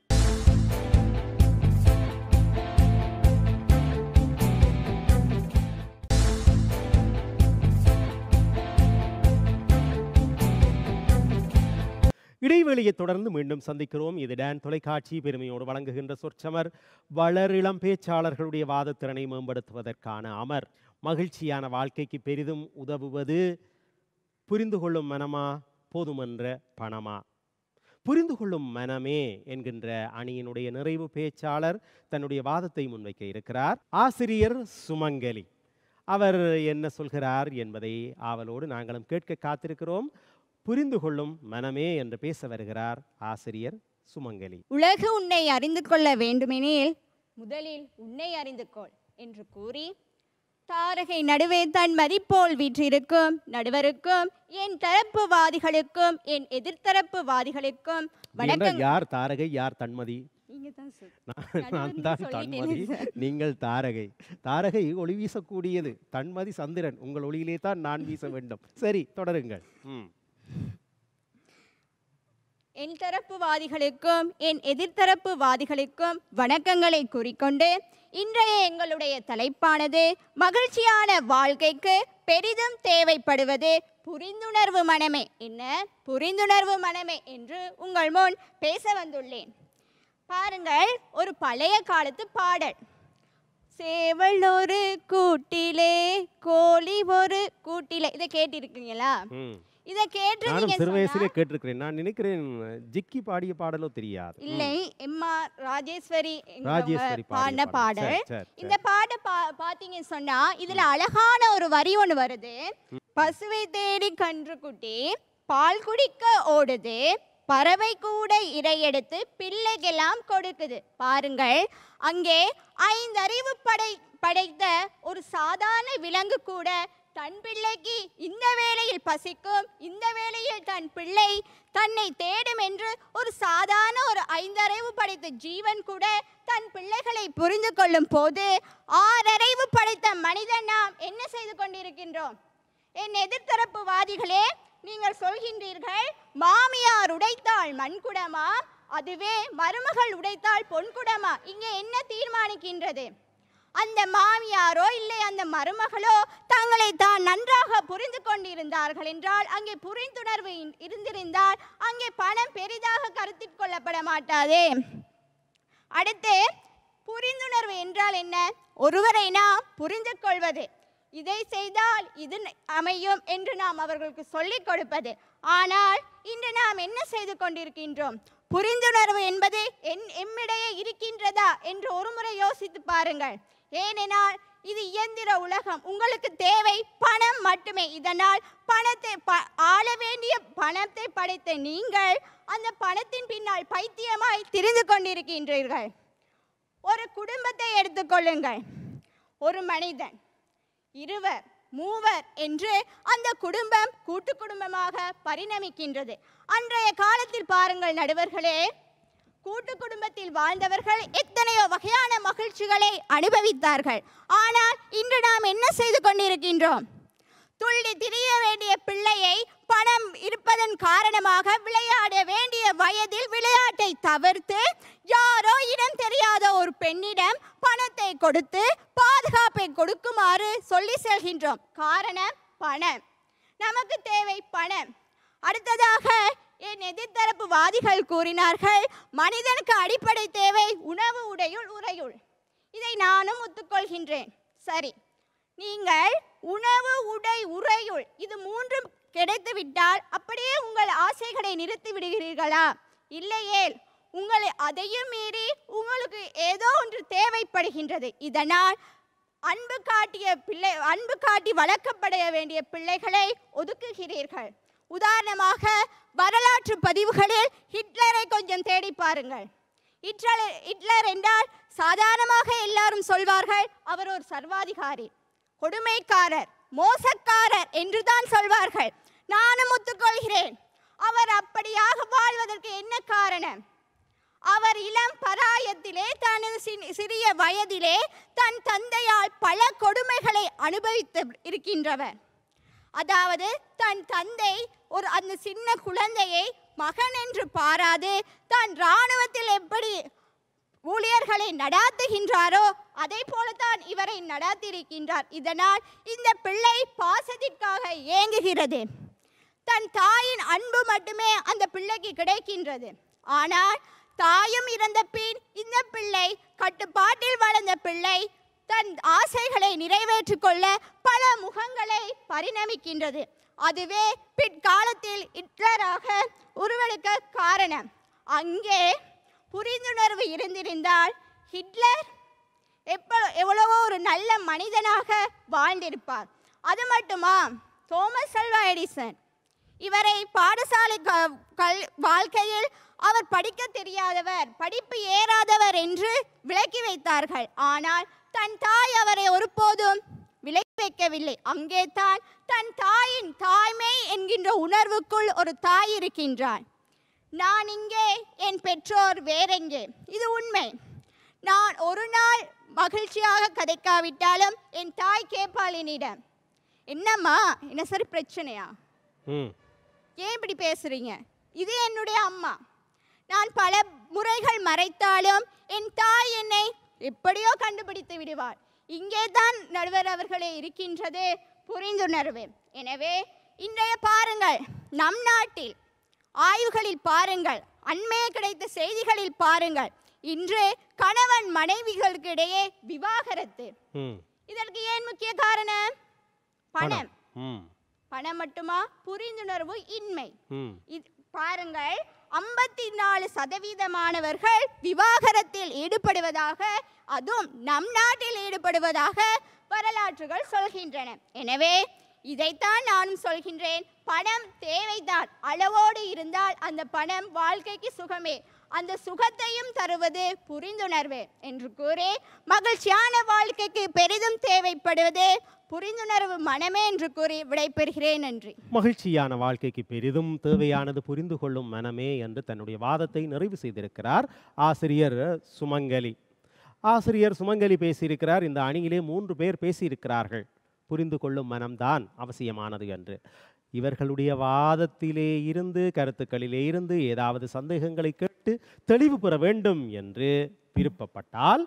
இடைவெளியை தொடர்ந்து மீண்டும் சந்திக்கிறோம் இது டான் தொலைக்காட்சி பெருமையோடு வழங்குகின்ற சொற்சமர் வளரிளம் பேச்சாளர்களுடைய வாதத்திறனை மேம்படுத்துவதற்கான அமர் மகிழ்ச்சியான வாழ்க்கைக்கு பெரிதும் உதவுவது புரிந்து கொள்ளும் மனமா போதுமென்ற பணமா புரிந்து கொள்ளும் மனமே என்கின்ற அணியினுடைய நிறைவு பேச்சாளர் தன்னுடைய வாதத்தை முன்வைக்க இருக்கிறார் ஆசிரியர் சுமங்கலி அவர் என்ன சொல்கிறார் என்பதை ஆவலோடு நாங்களும் கேட்க காத்திருக்கிறோம் புரிந்து கொள்ளும் மனமே என்று பேச வருகிறார் ஆசிரியர் சுமங்கலி உலகு உன்னை அறிந்து கொள்ள வேண்டுமெனில் முதலில் உன்னை அறிந்து கொள் என்று கூறி தாரகை நடுவே தன் மதிப்போல் வீற்றிருக்கும் நடுவருக்கும் என் தரப்பு வாதிகளுக்கும் என் எதிர்த்தரப்பு வாதிகளுக்கும் அப்படி என்றால் வணக்கம் யார் தாரகை யார் தன்மதி நீங்க தான் சொல் நான் நான் நடுவர்னு தான் சொல்லிட்டேனே தன்மதி சார். நீங்கள் தாரகை தாரகை ஒளி வீசக்கூடியது தன்மதி சந்திரன் உங்கள் ஒளியிலே தான் நான் வீச வேண்டும் சரி தொடருங்கள் ம் என் தரப்பு வாதிகளுக்கும் என் எதிர்த்தரப்பு வாதிகளுக்கும் வணக்கங்களை கூறிக்கொண்டு இன்றைய எங்களுடைய தலைப்பானது மகிழ்ச்சியான வாழ்க்கைக்கு பெரிதும் தேவைப்படுவது புரிந்துணர்வு மனமே என்ன புரிந்துணர்வு மனமே என்று உங்கள் முன் பேச வந்துள்ளேன் பாருங்கள் ஒரு பழைய காலத்து பாடல் சேவல் ஒரு கூட்டிலே கோழி ஒரு கூட்டிலே இதை கேட்டிருக்கீங்களா ம் இதை நானும் கேட்டிருந்தீங்க சிறு சொன்னா- வயசிலே கேட்டிருக்கிறேன் நான் நினைக்கிறேன் ஜிக்கி பாடிய பாடலோ தெரியாது ம். இல்லை எம் ஆர் ராஜேஸ்வரி என்கிறவங்க ராஜேஸ்வரி பாடிய பாடின பாடல். பாடல் சரி, சரி, இந்த பாட்டை பா பார்த்தீங்கன்னு சொன்னா இதுல அழகான ஒரு வரி ஒன்று வருது பசுவை தேடி கன்று குட்டி பால் குடிக்க ஓடுது பறவை கூட இரை எடுத்து பிள்ளைக்கெல்லாம் கொடுக்குது பாருங்கள் அங்கே ஐந்தறிவு படை படைத்த ஒரு சாதாரண விலங்கு கூட தன் பிள்ளைக்கு இந்த வேளையில் பசிக்கும் இந்த வேளையில் தன் பிள்ளை தன்னை தேடும் என்று ஒரு சாதாரண ஒரு ஐந்தறிவு படைத்த ஜீவன் கூட தன் பிள்ளைகளை புரிந்து கொள்ளும் போது ஆறறிவு படைத்த மனிதன் நாம் என்ன செய்து கொண்டிருக்கின்றோம் என் எதிர்த்தரப்பு வாதிகளே நீங்கள் சொல்கின்றீர்கள் மாமியார் உடைத்தாள் மண்குடமா அதுவே மருமகள் உடைத்தாள் பொன்குடமா இங்கே என்ன தீர்மானிக்கின்றது அந்த மாமியாரோ இல்லை அந்த மருமகளோ தங்களை தான் நன்றாக புரிந்து கொண்டிருந்தார்கள் என்றால் அங்கே புரிந்துணர்வு இன்- இருந்திருந்தால் அங்கே பணம் பெரிதாக கருத்தில் கொள்ளப்பட மாட்டாதே அடுத்து புரிந்துணர்வு என்றால் என்ன ஒருவரை நாம் புரிந்து கொள்வது இதை செய்தால் இது ந- அமையும் என்று நாம் அவர்களுக்கு சொல்லிக் கொடுப்பது ஆனால் இன்று நாம் என்ன செய்து கொண்டிருக்கின்றோம் புரிந்துணர்வு என்பது என் எம்மிடையே இருக்கின்றதா என்று ஒருமுறை யோசித்து பாருங்கள் ஏனென்றால் இது இயந்திர உலகம் உங்களுக்கு தேவை பணம் மட்டுமே இதனால் பணத்தை ப- ஆள வேண்டிய பணத்தை படைத்த நீங்கள் அந்த பணத்தின் பின்னால் பைத்தியமாய் திரிந்து கொண்டிருக்கின்றீர்கள் ஒரு குடும்பத்தை எடுத்துக்கொள்ளுங்கள் ஒரு மனிதன் இருவர் மூவர் என்று அந்த குடும்பம் கூட்டு குடும்பமாக பரிணமிக்கின்றது அன்றைய காலத்தில் பாருங்கள் நடுவர்களே கூட்டு குடும்பத்தில் வாழ்ந்தவர்கள் எத்தனையோ வகையான மகிழ்ச்சிகளை அனுபவித்தார்கள் ஆனால் இன்று நாம் என்ன செய்து கொண்டிருக்கின்றோம் துள்ளி திரிய வேண்டிய பிள்ளையை பணம் இருப்பதன் காரணமாக விளையாட வேண்டிய வயதில் விளையாட்டை தவிர்த்து யாரோ இடம் தெரியாத ஒரு பெண்ணிடம் பணத்தை கொடுத்து பாதுகாப்பை கொடுக்குமாறு சொல்லி செல்கின்றோம் காரணம் பணம் நமக்கு தேவை பணம் அடுத்ததாக என் எதிர்த்தரப்பு வாதிகள் கூறினார்கள் மனிதனுக்கு அடிப்படை தேவை உணவு உடையுள் உறையுள் இதை நானும் ஒத்துக்கொள்கின்றேன் சரி நீங்கள் உணவு உடை உறையுள் இது மூன்றும் கிடைத்துவிட்டால் அப்படியே உங்கள் ஆசைகளை நிறுத்தி விடுகிறீர்களா இல்லையேல் உங்களை அதையும் மீறி உங்களுக்கு ஏதோ ஒன்று தேவைப்படுகின்றது இதனால் அன்பு காட்டிய பிள்ளை அன்பு காட்டி வளர்க்கப்பட வேண்டிய பிள்ளைகளை ஒதுக்குகிறீர்கள் உதாரணமாக வரலாற்று பதிவுகளில் ஹிட்லரை கொஞ்சம் தேடி பாருங்கள் ஹிட்லர் ஹிட்லர் என்றால் சாதாரணமாக எல்லாரும் சொல்வார்கள் அவர் ஒரு சர்வாதிகாரி கொடுமைக்காரர் மோசக்காரர் என்றுதான் சொல்வார்கள் நானும் ஒத்துக்கொள்கிறேன் அவர் அப்படியாக வாழ்வதற்கு என்ன காரணம் அவர் இளம் பராயத்திலே தனது சி- சிறிய வயதிலே தன் தந்தையால் பல கொடுமைகளை அனுபவித்து இருக்கின்றவர் அதாவது தன் தந்தை ஒரு அந்த சின்ன குழந்தையை மகன் என்று பாராது தான் இராணுவத்தில் எப்படி ஊழியர்களை நடாத்துகின்றாரோ அதை போலத்தான் இவரை நடாத்தியிருக்கின்றார் இதனால் இந்த பிள்ளை பாசத்திற்காக ஏங்குகிறது தன் தாயின் அன்பு மட்டுமே அந்த பிள்ளைக்கு கிடைக்கின்றது ஆனால் தாயும் இறந்த பின் இந்த பிள்ளை கட்டுப்பாட்டில் வளர்ந்த பிள்ளை தன் ஆசைகளை நிறைவேற்றிக் கொள்ள பல முகங்களை பரிணமிக்கின்றது அதுவே பிற்காலத்தில் ஹிட்லராக உருவெடுக்க காரணம் அங்கே புரிந்துணர்வு இருந்திருந்தால் ஹிட்லர் எப்ப எவ்வளவோ ஒரு நல்ல மனிதனாக வாழ்ந்திருப்பார் அது மட்டுமா தோமஸ் அல்வா எடிசன் இவரை பாடசாலை க- கல் வாழ்க்கையில் அவர் படிக்க தெரியாதவர் படிப்பு ஏறாதவர் என்று விலக்கி வைத்தார்கள் ஆனால் தன் தாய் அவரை ஒருபோதும் விலக்கி வைக்கவில்லை அங்கே தான் தன் தாயின் தாய்மை என்கின்ற உணர்வுக்குள் ஒரு தாய் இருக்கின்றார் நான் இங்கே என் பெற்றோர் வேறெங்கே இது உண்மை நான் ஒரு நாள் மகிழ்ச்சியாக கதைக்காவிட்டாலும் என் தாய் கேட்பாள் என்னிடம் என்னம்மா என்ன சரி பிரச்சனையா ம் ஏன் இப்படி பேசுறீங்க இது என்னுடைய அம்மா நான் பல முறைகள் மறைத்தாலும் என் தாய் என்னை எப்படியோ கண்டுபிடித்து விடுவார் இங்கே தான் நடுவர் அவர்களே இருக்கின்றது புரிந்துணர்வு எனவே இன்றைய பாருங்கள் நம் நாட்டில் ஆய்வுகளில் பாருங்கள் அண்மைய கிடைத்த செய்திகளில் பாருங்கள் இன்று கணவன் மனைவிகளுக்கு இடையே விவாகரத்து ம் இதற்கு ஏன் முக்கிய காரணம் பணம் ம் பணம் மட்டுமா புரிந்துணர்வு இன்மை ம் இது பாருங்கள் ஐம்பத்தி நாலு சதவீதமானவர்கள் விவாகரத்தில் ஈடுபடுவதாக அதுவும் நம் நாட்டில் ஈடுபடுவதாக வரலாற்றுகள் சொல்கின்றன எனவே இதைத்தான் நானும் சொல்கின்றேன் பணம் தேவைதான் அளவோடு இருந்தால் அந்த பணம் வாழ்க்கைக்கு சுகமே அந்த சுகத்தையும் தருவது புரிந்துணர்வு என்று கூறி மகிழ்ச்சியான வாழ்க்கைக்கு பெரிதும் தேவைப்படுவது புரிந்துணர்வு மனமே என்று கூறி விடைபெறுகிறேன் நன்றி மகிழ்ச்சியான வாழ்க்கைக்கு பெரிதும் தேவையானது புரிந்து கொள்ளும் மனமே என்று தன்னுடைய வாதத்தை நிறைவு செய்திருக்கிறார் ஆசிரியர் சுமங்கலி ஆசிரியர் சுமங்கலி பேசியிருக்கிறார் இந்த அணியிலே மூன்று பேர் பேசியிருக்கிறார்கள் புரிந்து கொள்ளும் மனம்தான் அவசியமானது என்று இவர்களுடைய வாதத்திலே இருந்து கருத்துக்களிலே இருந்து ஏதாவது சந்தேகங்களை கேட்டு தெளிவு பெற வேண்டும் என்று விருப்பப்பட்டால்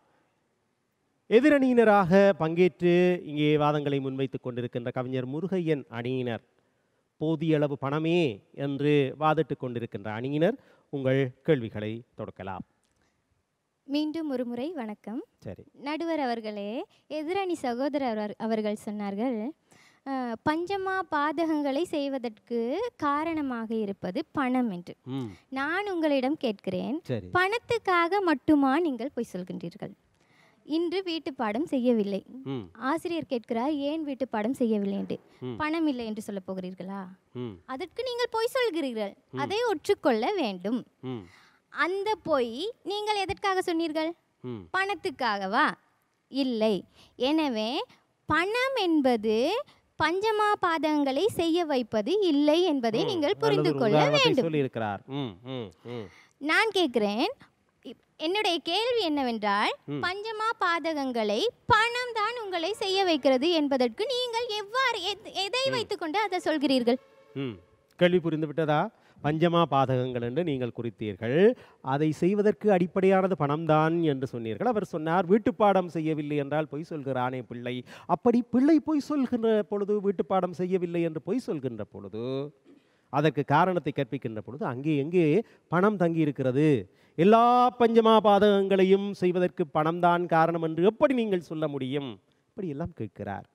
எதிரணியினராக பங்கேற்று இங்கே வாதங்களை முன்வைத்துக் கொண்டிருக்கின்ற கவிஞர் முருகையன் அணியினர் போதிய அளவு பணமே என்று வாதிட்டுக் கொண்டிருக்கின்ற அணியினர் உங்கள் கேள்விகளை தொடுக்கலாம் மீண்டும் ஒரு முறை வணக்கம் சரி நடுவர் அவர்களே எதிரணி சகோதரர் அவர்- அவர்கள் சொன்னார்கள் அஹ், பஞ்சமா பாதகங்களை செய்வதற்கு காரணமாக இருப்பது பணம் என்று ம் நான் உங்களிடம் கேட்கிறேன் சரி பணத்துக்காக மட்டுமா நீங்கள் பொய் சொல்கின்றீர்கள் இன்று வீட்டு பாடம் செய்யவில்லை ம் ஆசிரியர் கேட்கிறார் ஏன் வீட்டு பாடம் செய்யவில்லை என்று ம். பணம் இல்லை என்று சொல்ல போகிறீர்களா ம் அதற்கு நீங்கள் பொய் சொல்கிறீர்கள் அதை ஒற்றுக்கொள்ள வேண்டும் ம் அந்த பொய் நீங்கள் எதற்காக சொன்னீர்கள் ம் பணத்துக்காகவா இல்லை எனவே பணம் என்பது பஞ்சமா பாதங்களை செய்ய வைப்பது இல்லை என்பதை நீங்கள் புரிந்து கொள்ள வேண்டும் சொல்லி இருக்கிறார் ம் ம் ம் நான் கேட்கிறேன் இப்- என்னுடைய கேள்வி என்னவென்றால் பஞ்சமா பாதகங்களை பணம் தான் உங்களை செய்ய வைக்கிறது என்பதற்கு நீங்கள் எவ்வாறு எத்- எதை வைத்துக்கொண்டு அதை சொல்கிறீர்கள் ம் கேள்வி புரிந்து விட்டதா பஞ்சமா பாதகங்கள் என்று நீங்கள் குறித்தீர்கள் அதை செய்வதற்கு அடிப்படையானது பணம்தான் என்று சொன்னீர்கள் அவர் சொன்னார் வீட்டுப்பாடம் செய்யவில்லை என்றால் பொய் சொல்கிறானே பிள்ளை அப்படி பிள்ளை பொய் சொல்கின்ற பொழுது வீட்டுப்பாடம் செய்யவில்லை என்று பொய் சொல்கின்ற பொழுது அதற்கு காரணத்தை கற்பிக்கின்ற பொழுது அங்கே எங்கே பணம் தங்கி இருக்கிறது எல்லா பஞ்சமா பாதகங்களையும் செய்வதற்கு பணம்தான் காரணம் என்று எப்படி நீங்கள் சொல்ல முடியும் இப்படி எல்லாம் கேட்கிறார்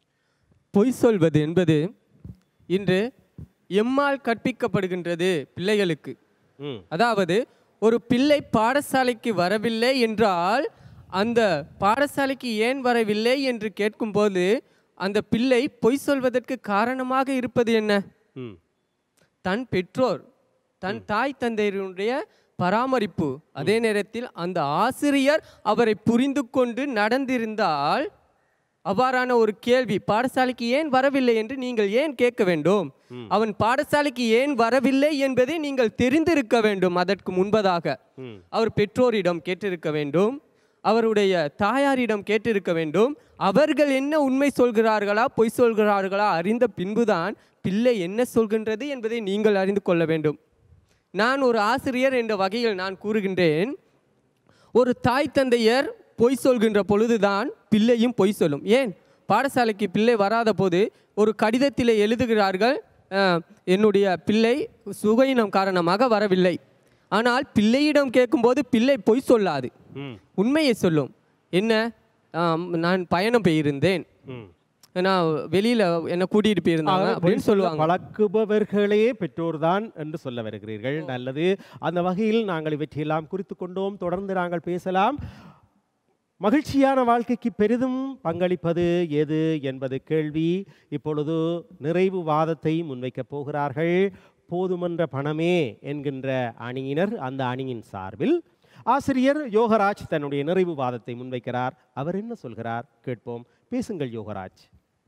பொய் சொல்வது என்பது இன்று எம்மால் கற்பிக்கப்படுகின்றது பிள்ளைகளுக்கு ம் அதாவது ஒரு பிள்ளை பாடசாலைக்கு வரவில்லை என்றால் அந்த பாடசாலைக்கு ஏன் வரவில்லை என்று கேட்கும்போது அந்த பிள்ளை பொய் சொல்வதற்கு காரணமாக இருப்பது என்ன ம் தன் பெற்றோர் தன் தாய் தந்தையருடைய பராமரிப்பு அதே நேரத்தில் அந்த ஆசிரியர் அவரை புரிந்து கொண்டு நடந்திருந்தால் அவ்வாறான ஒரு கேள்வி பாடசாலைக்கு ஏன் வரவில்லை என்று நீங்கள் ஏன் கேட்க வேண்டும் அவன் பாடசாலைக்கு ஏன் வரவில்லை என்பதை நீங்கள் தெரிந்திருக்க வேண்டும் அதற்கு முன்பதாக ம் அவர் பெற்றோரிடம் கேட்டிருக்க வேண்டும் அவருடைய தாயாரிடம் கேட்டிருக்க வேண்டும் அவர்கள் என்ன உண்மை சொல்கிறார்களா பொய் சொல்கிறார்களா அறிந்த பின்புதான் பிள்ளை என்ன சொல்கின்றது என்பதை நீங்கள் அறிந்து கொள்ள வேண்டும் நான் ஒரு ஆசிரியர் என்ற வகையில் நான் கூறுகின்றேன் ஒரு தாய் தந்தையர் பொய் சொல்கின்ற பொழுதுதான் பிள்ளையும் பொய் சொல்லும் ஏன் பாடசாலைக்கு பிள்ளை வராத போது ஒரு கடிதத்திலே எழுதுகிறார்கள் "அஹ், என்னுடைய பிள்ளை சுகையினம் காரணமாக வரவில்லை ஆனால் பிள்ளையிடம் கேட்கும்போது பிள்ளை பொய் சொல்லாது ம் உண்மையை சொல்லும் என்ன ஆம், நான் பயணம் போயிருந்தேன் ம் நான் வெளியில என்ன கூட்டிட்டு போயிருந்தாங்க ஆக, அப்படின்னு பொய் சொல்ல சொல்லுவாங்க பழக்குபவர்களே பெற்றோர்தான் என்று சொல்ல வருகிறீர்கள் நல்லது அந்த வகையில் நாங்கள் இவற்றையெல்லாம் குறித்து கொண்டோம் தொடர்ந்து நாங்கள் பேசலாம் மகிழ்ச்சியான வாழ்க்கைக்கு பெரிதும் பங்களிப்பது எது என்பது கேள்வி இப்பொழுது நிறைவு வாதத்தை முன்வைக்கப் போகிறார்கள் போதுமன்ற பணமே என்கின்ற அணியினர் அந்த அணியின் சார்பில் ஆசிரியர் யோகராஜ் தன்னுடைய நிறைவு வாதத்தை முன்வைக்கிறார் அவர் என்ன சொல்கிறார் கேட்போம் பேசுங்கள் யோகராஜ்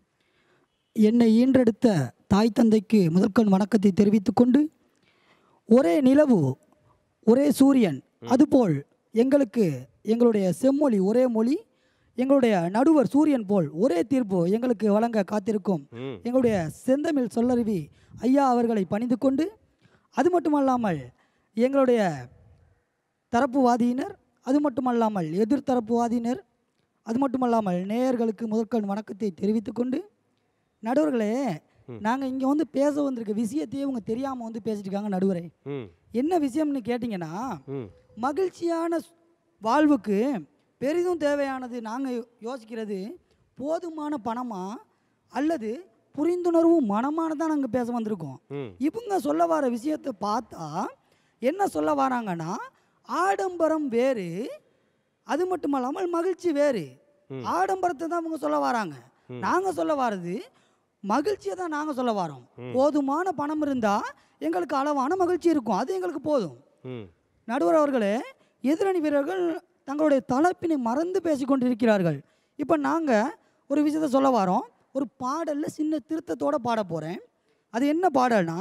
என்னை ஈன்றெடுத்த தாய் தந்தைக்கு முதற்கண் வணக்கத்தை தெரிவித்துக் கொண்டு ஒரே நிலவு ஒரே சூரியன் அதுபோல் எங்களுக்கு எங்களுடைய செம்மொழி ஒரே மொழி எங்களுடைய நடுவர் சூரியன் போல் ஒரே தீர்ப்பு எங்களுக்கு வழங்க காத்திருக்கும் ம் எங்களுடைய செந்தமிழ் சொல்லருவி ஐயா அவர்களை பணிந்து கொண்டு அது மட்டுமல்லாமல் எங்களுடைய தரப்புவாதியினர் அது மட்டுமல்லாமல் எதிர்த்தரப்புவாதியினர் அது மட்டுமல்லாமல் நேயர்களுக்கு முதற்கண் வணக்கத்தை தெரிவித்துக் கொண்டு நடுவர்களே நாங்கள் இங்கே வந்து பேச வந்திருக்க விஷயத்தையே இவங்க தெரியாமல் வந்து பேசிட்டு இருக்காங்க நடுவரே ம் என்ன விஷயம்னு கேட்டிங்கன்னா ம் மகிழ்ச்சியான ஸ்- வாழ்வுக்கு பெரிதும் தேவையானது நாங்கள் யோசிக்கிறது போதுமான பணமா அல்லது புரிந்துணர்வு மனமானதான் நாங்கள் பேச வந்திருக்கோம் ம் இவங்க சொல்ல வர விஷயத்தை பார்த்தா என்ன சொல்ல வராங்கன்னா ஆடம்பரம் வேறு அது மட்டும் இல்லாமல் மகிழ்ச்சி வேறு ஆடம்பரத்தை தான் இவங்க சொல்ல வராங்க நாங்கள் சொல்ல வர்றது மகிழ்ச்சியை தான் நாங்கள் சொல்ல வரோம் போதுமான பணம் இருந்தால் எங்களுக்கு அளவான மகிழ்ச்சி இருக்கும் அது எங்களுக்கு போதும் ம் நடுவர் அவர்களே எதிரணி வீரர்கள் தங்களுடைய தலைப்பினை மறந்து பேசிக் கொண்டிருக்கிறார்கள் இப்போ நாங்கள் ஒரு விஷயத்த சொல்ல வரோம் ஒரு பாடலில் சின்ன திருத்தத்தோட பாட போகிறேன் அது என்ன பாடல்னா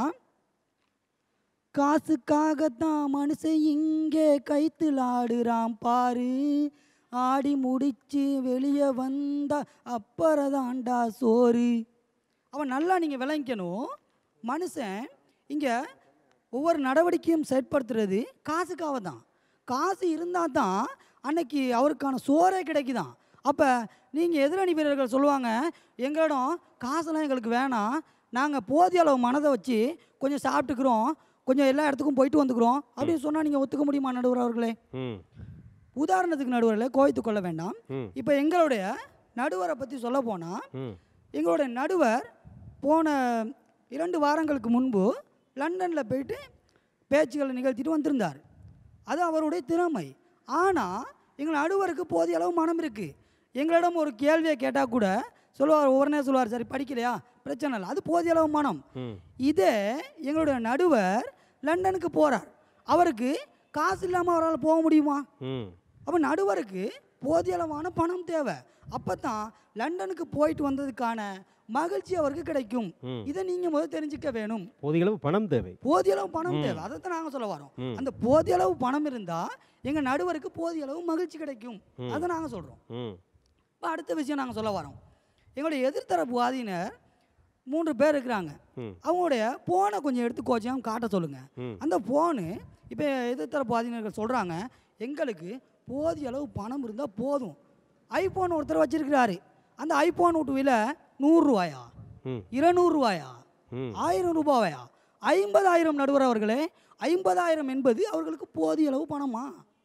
காசுக்காகத்தான் மனுஷன் இங்கே கைத்தில் ஆடுறான் பாரு ஆடி முடிச்சு வெளியே வந்தா அப்பறதாண்டா சோறு அவன் நல்லா நீங்கள் விளங்கிக்கணும் மனுஷன் இங்கே ஒவ்வொரு நடவடிக்கையும் செயற்படுத்துறது காசுக்காக தான் காசு இருந்தால் தான் அன்னைக்கு அவருக்கான சோறே கிடைக்குதான் அப்போ நீங்கள் எதிரணி வீரர்கள் சொல்லுவாங்க எங்களிடம் காசெல்லாம் எங்களுக்கு வேணாம் நாங்கள் போதிய அளவு மனதை வச்சு கொஞ்சம் சாப்பிட்டுக்கிறோம் கொஞ்சம் எல்லா இடத்துக்கும் போயிட்டு வந்துக்கிறோம் அப்படின்னு சொன்னால் நீங்கள் ஒத்துக்க முடியுமா நடுவர் அவர்களே ம் உதாரணத்துக்கு நடுவரில் கோவித்து கொள்ள வேண்டாம் ம் இப்போ எங்களுடைய நடுவரை பற்றி சொல்ல போனால் ம் எங்களுடைய நடுவர் போன இரண்டு வாரங்களுக்கு முன்பு லண்டனில் போயிட்டு பேச்சுக்களை நிகழ்த்திட்டு வந்திருந்தார் அது அவருடைய திறமை ஆனால் எங்கள் நடுவருக்கு போதிய அளவு மனம் இருக்குது எங்களிடம் ஒரு கேள்வியை கேட்டால் கூட சொல்லுவார் உடனே சொல்லுவார் சரி படிக்கலையா பிரச்சனை இல்லை அது போதிய அளவு மனம் ம் இதே எங்களுடைய நடுவர் லண்டனுக்கு போகிறார் அவருக்கு காசு இல்லாமல் அவரால் போக முடியுமா ம் அப்போ நடுவருக்கு போதிய அளவான பணம் தேவை அப்போ தான் லண்டனுக்கு போயிட்டு வந்ததுக்கான மகிழ்ச்சி அவருக்கு கிடைக்கும் ம். இதை நீங்கள் முதல் தெரிஞ்சுக்க வேணும் போதிய அளவு பணம் தேவை போதிய அளவு பணம் தேவை அதை தான் நாங்கள் சொல்ல வரோம் ம். அந்த போதிய அளவு பணம் இருந்தால் எங்கள் நடுவருக்கு போதிய அளவு மகிழ்ச்சி கிடைக்கும் அதை நாங்கள் சொல்கிறோம் ம் இப்போ அடுத்த விஷயம் நாங்கள் சொல்ல வரோம் எங்களுடைய எதிர்த்தரப்பு வாதியினர் மூன்று பேர் இருக்கிறாங்க ம். அவங்களுடைய ஃபோனை கொஞ்சம் எடுத்து கோச்சியம் காட்ட சொல்லுங்கள் ம். அந்த ஃபோனு இப்போ எதிர்த்தரப்பு வாதியினர்கள் சொல்கிறாங்க எங்களுக்கு போதிய அளவு பணம் இருந்தால் போதும் ஐஃபோன் ஒருத்தர் வச்சிருக்கிறாரு அந்த ஐஃபோன் விட்டு விலை நூறுரூவாயா ம் இருநூறுவாயா ம் ஆயிரம் ரூபாயா ஐம்பதாயிரம் நடுவர் அவர்களே ஐம்பதாயிரம் என்பது அவர்களுக்கு போதிய அளவு பணமா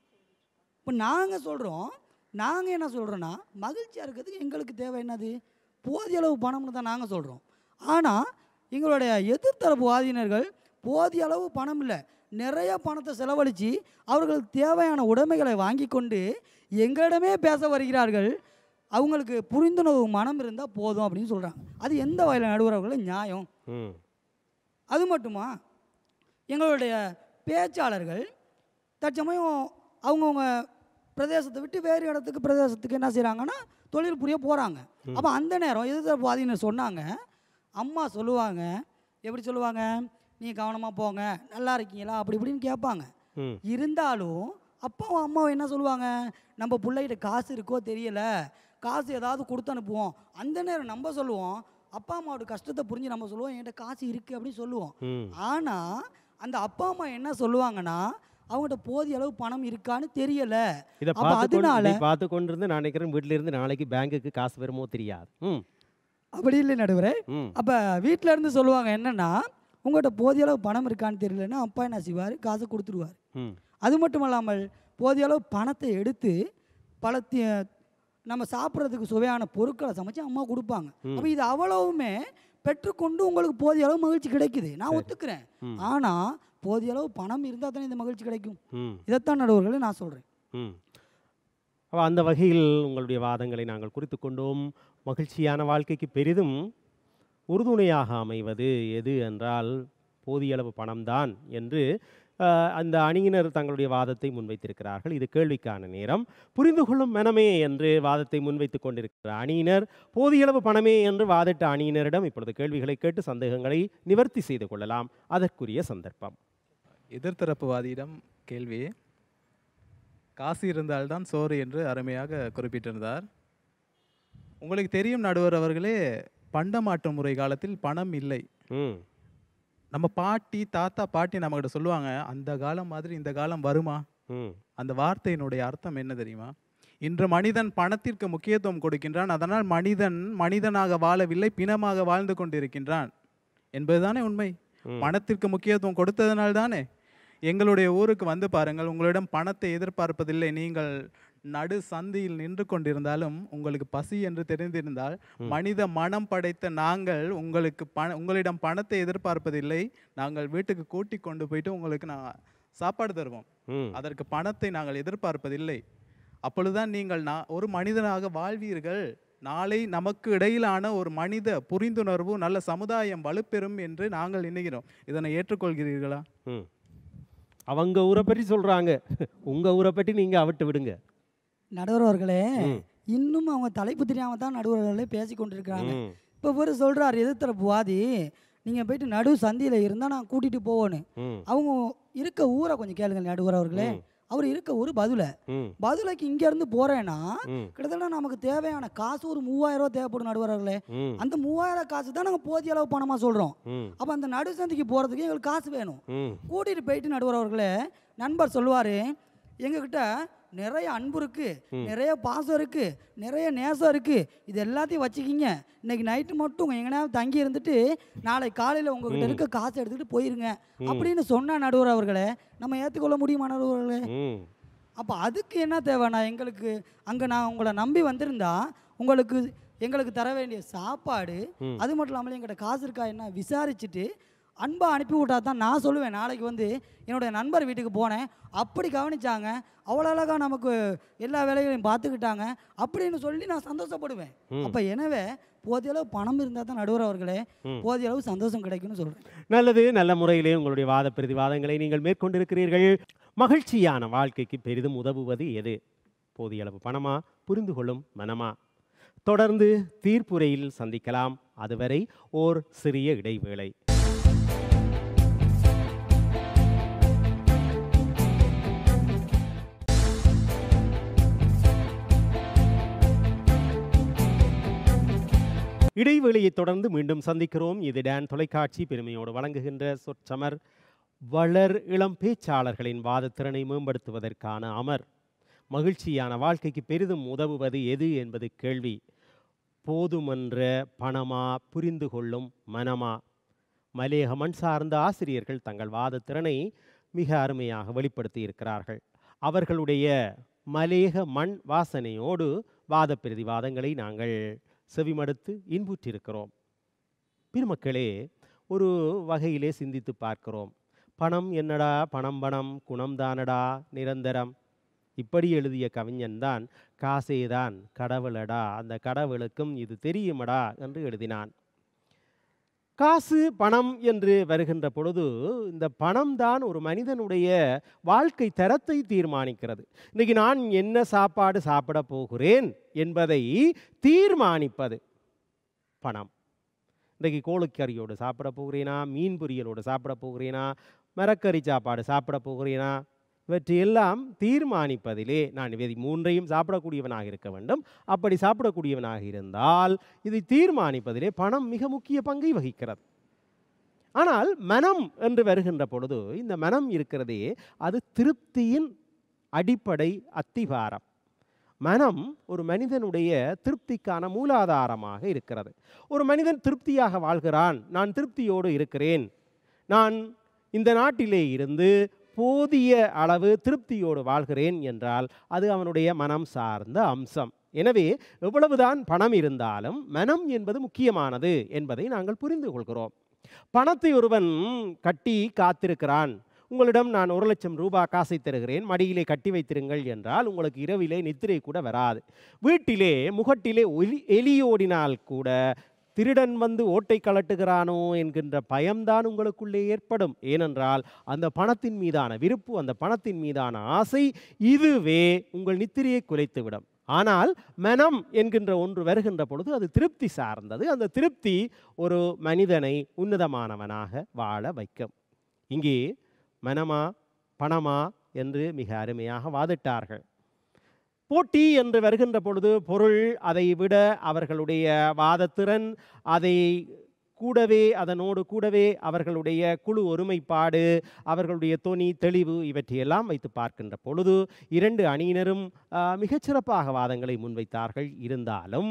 இப்போ நாங்கள் சொல்கிறோம் நாங்கள் என்ன சொல்கிறோன்னா மகிழ்ச்சியாக இருக்கிறதுக்கு எங்களுக்கு தேவை என்னது போதிய அளவு பணம்னு தான் நாங்கள் சொல்கிறோம் ஆனால் எங்களுடைய எதிர்த்தரப்பு வாதியினர்கள் போதிய அளவு பணம் இல்லை நிறைய பணத்தை செலவழித்து அவர்களுக்கு தேவையான உடைமைகளை வாங்கி கொண்டு எங்களிடமே பேச வருகிறார்கள் அவங்களுக்கு புரிந்துணர்வு மனம் இருந்தால் போதும் அப்படின்னு சொல்கிறாங்க அது எந்த வகையில் நடுவர்கள நியாயம் ம் அது மட்டுமா எங்களுடைய பேச்சாளர்கள் தற்சமயம் அவங்கவுங்க பிரதேசத்தை விட்டு வேறு இடத்துக்கு பிரதேசத்துக்கு என்ன செய்கிறாங்கன்னா தொழில் புரிய போகிறாங்க அப்போ அந்த நேரம் எதிர்த்தரப்பு வாதியினர் சொன்னாங்க அம்மா சொல்லுவாங்க எப்படி சொல்லுவாங்க நீங்கள் கவனமாக போங்க நல்லா இருக்கீங்களா அப்படி இப்படின்னு கேட்பாங்க ம் இருந்தாலும் அப்பாவும் அம்மாவும் என்ன சொல்லுவாங்க நம்ம பிள்ளைகிட்ட காசு இருக்கோ தெரியல காசு ஏதாவது கொடுத்து அனுப்புவோம் அந்த நேரம் நம்ம சொல்லுவோம் அப்பா அம்மாவோட கஷ்டத்தை புரிஞ்சு நம்ம சொல்லுவோம் என்கிட்ட காசு இருக்குது அப்படின்னு சொல்லுவோம் ம் ஆனால் அந்த அப்பா அம்மா என்ன சொல்லுவாங்கன்னா அவங்ககிட்ட போதிய அளவு பணம் இருக்கான்னு தெரியல இதை அப்ப பார்த்து கொண்டு அதனால- இதை பார்த்து கொண்டிருந்து நான் நினைக்கிறேன் வீட்டில இருந்து நாளைக்கு பேங்குக்கு காசு வருமோ தெரியாது ம் அப்படி இல்லை நடுவரே ம் அப்போ வீட்டில் இருந்து சொல்லுவாங்க என்னன்னா உங்கள்கிட்ட போதிய அளவு பணம் இருக்கான்னு தெரியலன்னா அப்பா என்ன செய்வார் காசை கொடுத்துருவார் ம் அது மட்டும் இல்லாமல் போதிய அளவு பணத்தை எடுத்து பல தி- நம்ம சாப்பிட்றதுக்கு சுவையான பொருட்களை சமைச்சு அம்மா கொடுப்பாங்க அப்போ இது அவ்வளவுமே பெற்றுக்கொண்டு உங்களுக்கு போதிய அளவு மகிழ்ச்சி கிடைக்குது நான் ஒத்துக்கிறேன் ம். ஆனால் போதிய அளவு பணம் இருந்தால் தானே இந்த மகிழ்ச்சி கிடைக்கும் ம் இதைத்தான் நடுவர்களே நான் சொல்கிறேன் ம் அப்ப அந்த வகையில் உங்களுடைய வாதங்களை நாங்கள் குறித்து கொண்டோம் மகிழ்ச்சியான வாழ்க்கைக்கு பெரிதும் உறுதுணையாக அமைவது எது என்றால் போதிய அளவு பணம்தான் என்று அஹ், அந்த அணியினர் தங்களுடைய வாதத்தை முன்வைத்திருக்கிறார்கள் இது கேள்விக்கான நேரம் புரிந்து கொள்ளும் மனமே என்று வாதத்தை முன்வைத்துக் கொண்டிருக்கிற அணியினர் போதிய அளவு பணமே என்று வாதிட்ட அணியினரிடம் இப்பொழுது கேள்விகளை கேட்டு சந்தேகங்களை நிவர்த்தி செய்து கொள்ளலாம் அதற்குரிய சந்தர்ப்பம் எதிர்த்தரப்புவாதியிடம் கேள்வி காசு இருந்தால்தான் சோறு என்று அருமையாக குறிப்பிட்டிருந்தார் உங்களுக்கு தெரியும் நடுவர் அவர்களே பண்டமாற்று முறை காலத்தில் பணம் இல்லை ம் நம்ம பாட்டி தாத்தா பாட்டி நம்மகிட்ட சொல்லுவாங்க அந்த காலம் மாதிரி இந்த காலம் வருமா ம் அந்த வார்த்தையினுடைய அர்த்தம் என்ன தெரியுமா இன்று மனிதன் பணத்திற்கு முக்கியத்துவம் கொடுக்கின்றான் அதனால் மனிதன் மனிதனாக வாழவில்லை பிணமாக வாழ்ந்து கொண்டிருக்கின்றான் என்பதுதானே உண்மை ம். பணத்திற்கு முக்கியத்துவம் கொடுத்ததனால் தானே எங்களுடைய ஊருக்கு வந்து பாருங்கள் உங்களிடம் பணத்தை எதிர்பார்ப்பதில்லை நீங்கள் நடு சந்தியில் நின்று கொண்டிருந்தாலும் உங்களுக்கு பசி என்று தெரிந்திருந்தால் மனித மனம் படைத்த நாங்கள் உங்களுக்கு பண உங்களிடம் பணத்தை எதிர்பார்ப்பதில்லை நாங்கள் வீட்டுக்கு கூட்டி கொண்டு போயிட்டு உங்களுக்கு நான் சாப்பாடு தருவோம் ம் அதற்கு பணத்தை நாங்கள் எதிர்பார்ப்பதில்லை அப்பொழுதுதான் நீங்கள் நா- ஒரு மனிதனாக வாழ்வீர்கள் நாளை நமக்கு இடையிலான ஒரு மனித புரிந்துணர்வு நல்ல சமுதாயம் வலுப்பெறும் என்று நாங்கள் எண்ணுகிறோம் இதனை ஏற்றுக்கொள்கிறீர்களா ம் அவங்க ஊரை பற்றி சொல்றாங்க உங்க ஊரை பற்றி நீங்க அவிட்டு விடுங்க நடுவர்களே ம். இன்னும் அவங்க தலைப்பு தெரியாமல் தான் நடுவர்களே பேசி கொண்டிருக்கிறாங்க ம் இப்போ இவர் சொல்கிறார் எதிர்த்தரப்பு வாதி நீங்கள் போயிட்டு நடு சந்தியில் இருந்தால் நான் கூட்டிகிட்டு போவேன்னு ம் அவங்க இருக்க ஊரை கொஞ்சம் கேளுங்க நடுவர் அவர்களே ம். அவர் இருக்க ஊர் பதுளை ம் பதுளைக்கு இங்கேருந்து போகிறேன்னா ம் கிட்டத்தட்ட நமக்கு தேவையான காசு ஒரு மூவாயிரம் ரூபா தேவைப்படும் நடுவர் அவர்களே ம் அந்த மூவாயிரம் காசு தான் நாங்கள் போதிய அளவு பணமாக சொல்கிறோம் ம் அப்போ அந்த நடு சந்திக்கு போகிறதுக்கு எங்களுக்கு காசு வேணும் ம் கூட்டிகிட்டு போயிட்டு நடுவர் அவர்களே நண்பர் சொல்லுவார் எங்ககிட்ட நிறைய அன்பு இருக்குது நிறைய பாசம் இருக்குது நிறைய நேசம் இருக்குது இது எல்லாத்தையும் வச்சுக்கிங்க இன்னைக்கு நைட்டு மட்டும் எங்கேயாவது தங்கி இருந்துட்டு நாளை காலையில் உங்ககிட்ட இருக்க காசை எடுத்துக்கிட்டு போயிருங்க அப்படின்னு சொன்ன நடுவர் அவர்களே நம்ம ஏற்றுக்கொள்ள முடியுமா நடுவர்களே ம் அப்போ அதுக்கு என்ன தேவைண்ணா எங்களுக்கு அங்கே நான் உங்களை நம்பி வந்திருந்தா உங்களுக்கு எங்களுக்கு தர வேண்டிய சாப்பாடு ம். அது மட்டும் இல்லாமல் எங்கிட்ட காசு இருக்கா என்ன விசாரிச்சுட்டு அன்பாக அனுப்பி விட்டா தான் நான் சொல்லுவேன் நாளைக்கு வந்து என்னுடைய நண்பர் வீட்டுக்கு போனேன் அப்படி கவனிச்சாங்க அவ்வளோ அழகாக நமக்கு எல்லா வேலைகளையும் பார்த்துக்கிட்டாங்க அப்படின்னு சொல்லி நான் சந்தோஷப்படுவேன் அப்போ எனவே போதிய அளவு பணம் இருந்தால் தான் நடுவர் அவர்களே போதிய அளவு சந்தோஷம் கிடைக்கும்னு சொல்கிறேன் நல்லது நல்ல முறையிலே உங்களுடைய வாத பிரதிவாதங்களை நீங்கள் மேற்கொண்டிருக்கிறீர்கள் மகிழ்ச்சியான வாழ்க்கைக்கு பெரிதும் உதவுவது எது போதிய அளவு பணமா புரிந்து கொள்ளும் மனமா தொடர்ந்து தீர்ப்புரையில் சந்திக்கலாம் அதுவரை ஓர் சிறிய இடைவேளை இடைவேளையை தொடர்ந்து மீண்டும் சந்திக்கிறோம் இது டேன் தொலைக்காட்சி பெருமையோடு வழங்குகின்ற சொற்றமர் வளர் இளம் பேச்சாளர்களின் வாதத்திறனை மேம்படுத்துவதற்கான அமர் மகிழ்ச்சியான வாழ்க்கைக்கு பெரிதும் உதவுவது எது என்பது கேள்வி போதுமன்ற பணமா புரிந்து கொள்ளும் மனமா மலேக மண் சார்ந்த ஆசிரியர்கள் தங்கள் வாதத்திறனை மிக அருமையாக வெளிப்படுத்தி இருக்கிறார்கள் அவர்களுடைய மலேக மண் வாசனையோடு வாத பிரதிவாதங்களை நாங்கள் செவிமடுத்து இன்புற்றிருக்கிறோம் பெருமக்களே ஒரு வகையிலே சிந்தித்து பார்க்கிறோம் பணம் என்னடா பணம் பணம் குணம் தானடா நிரந்தரம் இப்படி எழுதிய கவிஞன்தான் காசேதான் கடவுளடா அந்த கடவுளுக்கும் இது தெரியுமடா என்று எழுதினான் காசு பணம் என்று வருகின்ற பொழுது இந்த பணம் தான் ஒரு மனிதனுடைய வாழ்க்கை தரத்தை தீர்மானிக்கிறது இன்னைக்கு நான் என்ன சாப்பாடு சாப்பிட போகிறேன் என்பதை தீர்மானிப்பது பணம் இன்றைக்கு கோழிக்கறியோடு சாப்பிட போகிறேனா மீன் பொரியலோடு சாப்பிட போகிறேனா மரக்கறி சாப்பாடு சாப்பிட போகிறேனா இவற்றையெல்லாம் தீர்மானிப்பதிலே நான் இவை மூன்றையும் சாப்பிடக்கூடியவனாக இருக்க வேண்டும் அப்படி சாப்பிடக்கூடியவனாக இருந்தால் இதை தீர்மானிப்பதிலே பணம் மிக முக்கிய பங்கை வகிக்கிறது ஆனால் மனம் என்று வருகின்ற பொழுது இந்த மனம் இருக்கிறதே அது திருப்தியின் அடிப்படை அத்திவாரம் மனம் ஒரு மனிதனுடைய திருப்திக்கான மூலாதாரமாக இருக்கிறது ஒரு மனிதன் திருப்தியாக வாழ்கிறான் நான் திருப்தியோடு இருக்கிறேன் நான் இந்த நாட்டிலே இருந்து போதிய அளவு திருப்தியோடு வாழ்கிறேன் என்றால் அது அவனுடைய மனம் சார்ந்த அம்சம் எனவே எவ்வளவுதான் பணம் இருந்தாலும் மனம் என்பது முக்கியமானது என்பதை நாங்கள் புரிந்து கொள்கிறோம் பணத்தை ஒருவன் கட்டி காத்திருக்கிறான் உங்களிடம் நான் ஒரு லட்சம் ரூபாய் காசை தருகிறேன் மடியிலே கட்டி வைத்திருங்கள் என்றால் உங்களுக்கு இரவிலே நித்திரை கூட வராது வீட்டிலே முகட்டிலே ஒலி எலியோடினால் கூட திருடன் வந்து ஓட்டை கலட்டுகிறானோ என்கின்ற பயம்தான் உங்களுக்குள்ளே ஏற்படும் ஏனென்றால் அந்த பணத்தின் மீதான விருப்பு அந்த பணத்தின் மீதான ஆசை இதுவே உங்கள் நித்திரையை குலைத்துவிடும் ஆனால் மனம் என்கின்ற ஒன்று வருகின்ற பொழுது அது திருப்தி சார்ந்தது அந்த திருப்தி ஒரு மனிதனை உன்னதமானவனாக வாழ வைக்கும் இங்கே மனமா பணமா என்று மிக அருமையாக வாதிட்டார்கள் போட்டி என்று வருகின்ற பொழுது பொருள் அதை விட அவர்களுடைய வாதத்திறன் அதை கூடவே அதனோடு கூடவே அவர்களுடைய குழு ஒருமைப்பாடு அவர்களுடைய தொனி தெளிவு இவற்றையெல்லாம் வைத்து பார்க்கின்ற பொழுது இரண்டு அணியினரும் ஆ, மிகச்சிறப்பாக வாதங்களை முன்வைத்தார்கள் இருந்தாலும்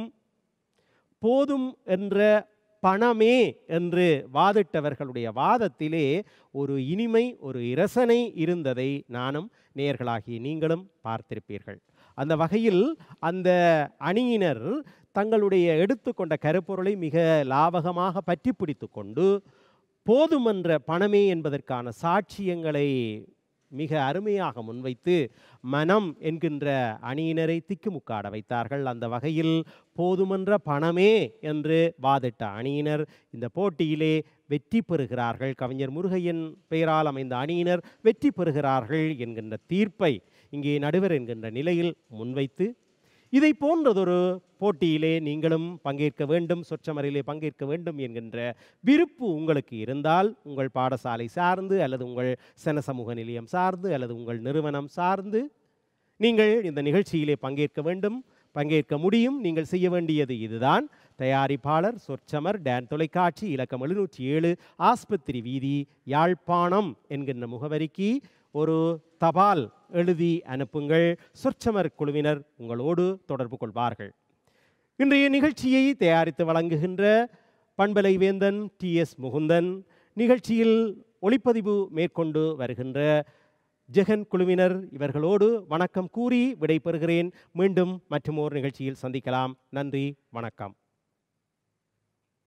போதும் என்ற பணமே என்று வாதிட்டவர்களுடைய வாதத்திலே ஒரு இனிமை ஒரு இரசனை இருந்ததை நானும் நேயர்களாகிய நீங்களும் பார்த்திருப்பீர்கள் அந்த வகையில் அந்த அணியினர் தங்களுடைய எடுத்துக்கொண்ட கருப்பொருளை மிக லாவகமாக பற்றி பிடித்து கொண்டு போதுமன்ற பணமே என்பதற்கான சாட்சியங்களை மிக அருமையாக முன்வைத்து மனம் என்கின்ற அணியினரை திக்குமுக்காட வைத்தார்கள் அந்த வகையில் போதுமன்ற பணமே என்று வாதிட்ட அணியினர் இந்த போட்டியிலே வெற்றி பெறுகிறார்கள் கவிஞர் முருகையன் பெயரால் அமைந்த அணியினர் வெற்றி பெறுகிறார்கள் என்கின்ற தீர்ப்பை இங்கே நடுவர் என்கின்ற நிலையில் முன்வைத்து இதை போன்றதொரு போட்டியிலே நீங்களும் பங்கேற்க வேண்டும் சொற்றமரிலே பங்கேற்க வேண்டும் என்கின்ற விருப்பு உங்களுக்கு இருந்தால் உங்கள் பாடசாலை சார்ந்து அல்லது உங்கள் சன சமூக நிலையம் சார்ந்து அல்லது உங்கள் நிறுவனம் சார்ந்து நீங்கள் இந்த நிகழ்ச்சியிலே பங்கேற்க வேண்டும் பங்கேற்க முடியும் நீங்கள் செய்ய வேண்டியது இதுதான் தயாரிப்பாளர் சொற்சமர் டேன் தொலைக்காட்சி இலக்கம் எழுநூற்றி ஏழு ஆஸ்பத்திரி வீதி யாழ்ப்பாணம் என்கின்ற முகவரிக்கு ஒரு தபால் எழுதி அனுப்புங்கள் சொற்சமர் குழுவினர் உங்களோடு தொடர்பு கொள்வார்கள் இன்றைய நிகழ்ச்சியை தயாரித்து வழங்குகின்ற பண்பலை வேந்தன் டி எஸ் முகுந்தன் நிகழ்ச்சியில் ஒளிப்பதிவு மேற்கொண்டு வருகின்ற ஜெகன் குழுவினர் இவர்களோடு வணக்கம் கூறி விடைபெறுகிறேன் மீண்டும் மற்றும் ஒரு நிகழ்ச்சியில் சந்திக்கலாம் நன்றி வணக்கம்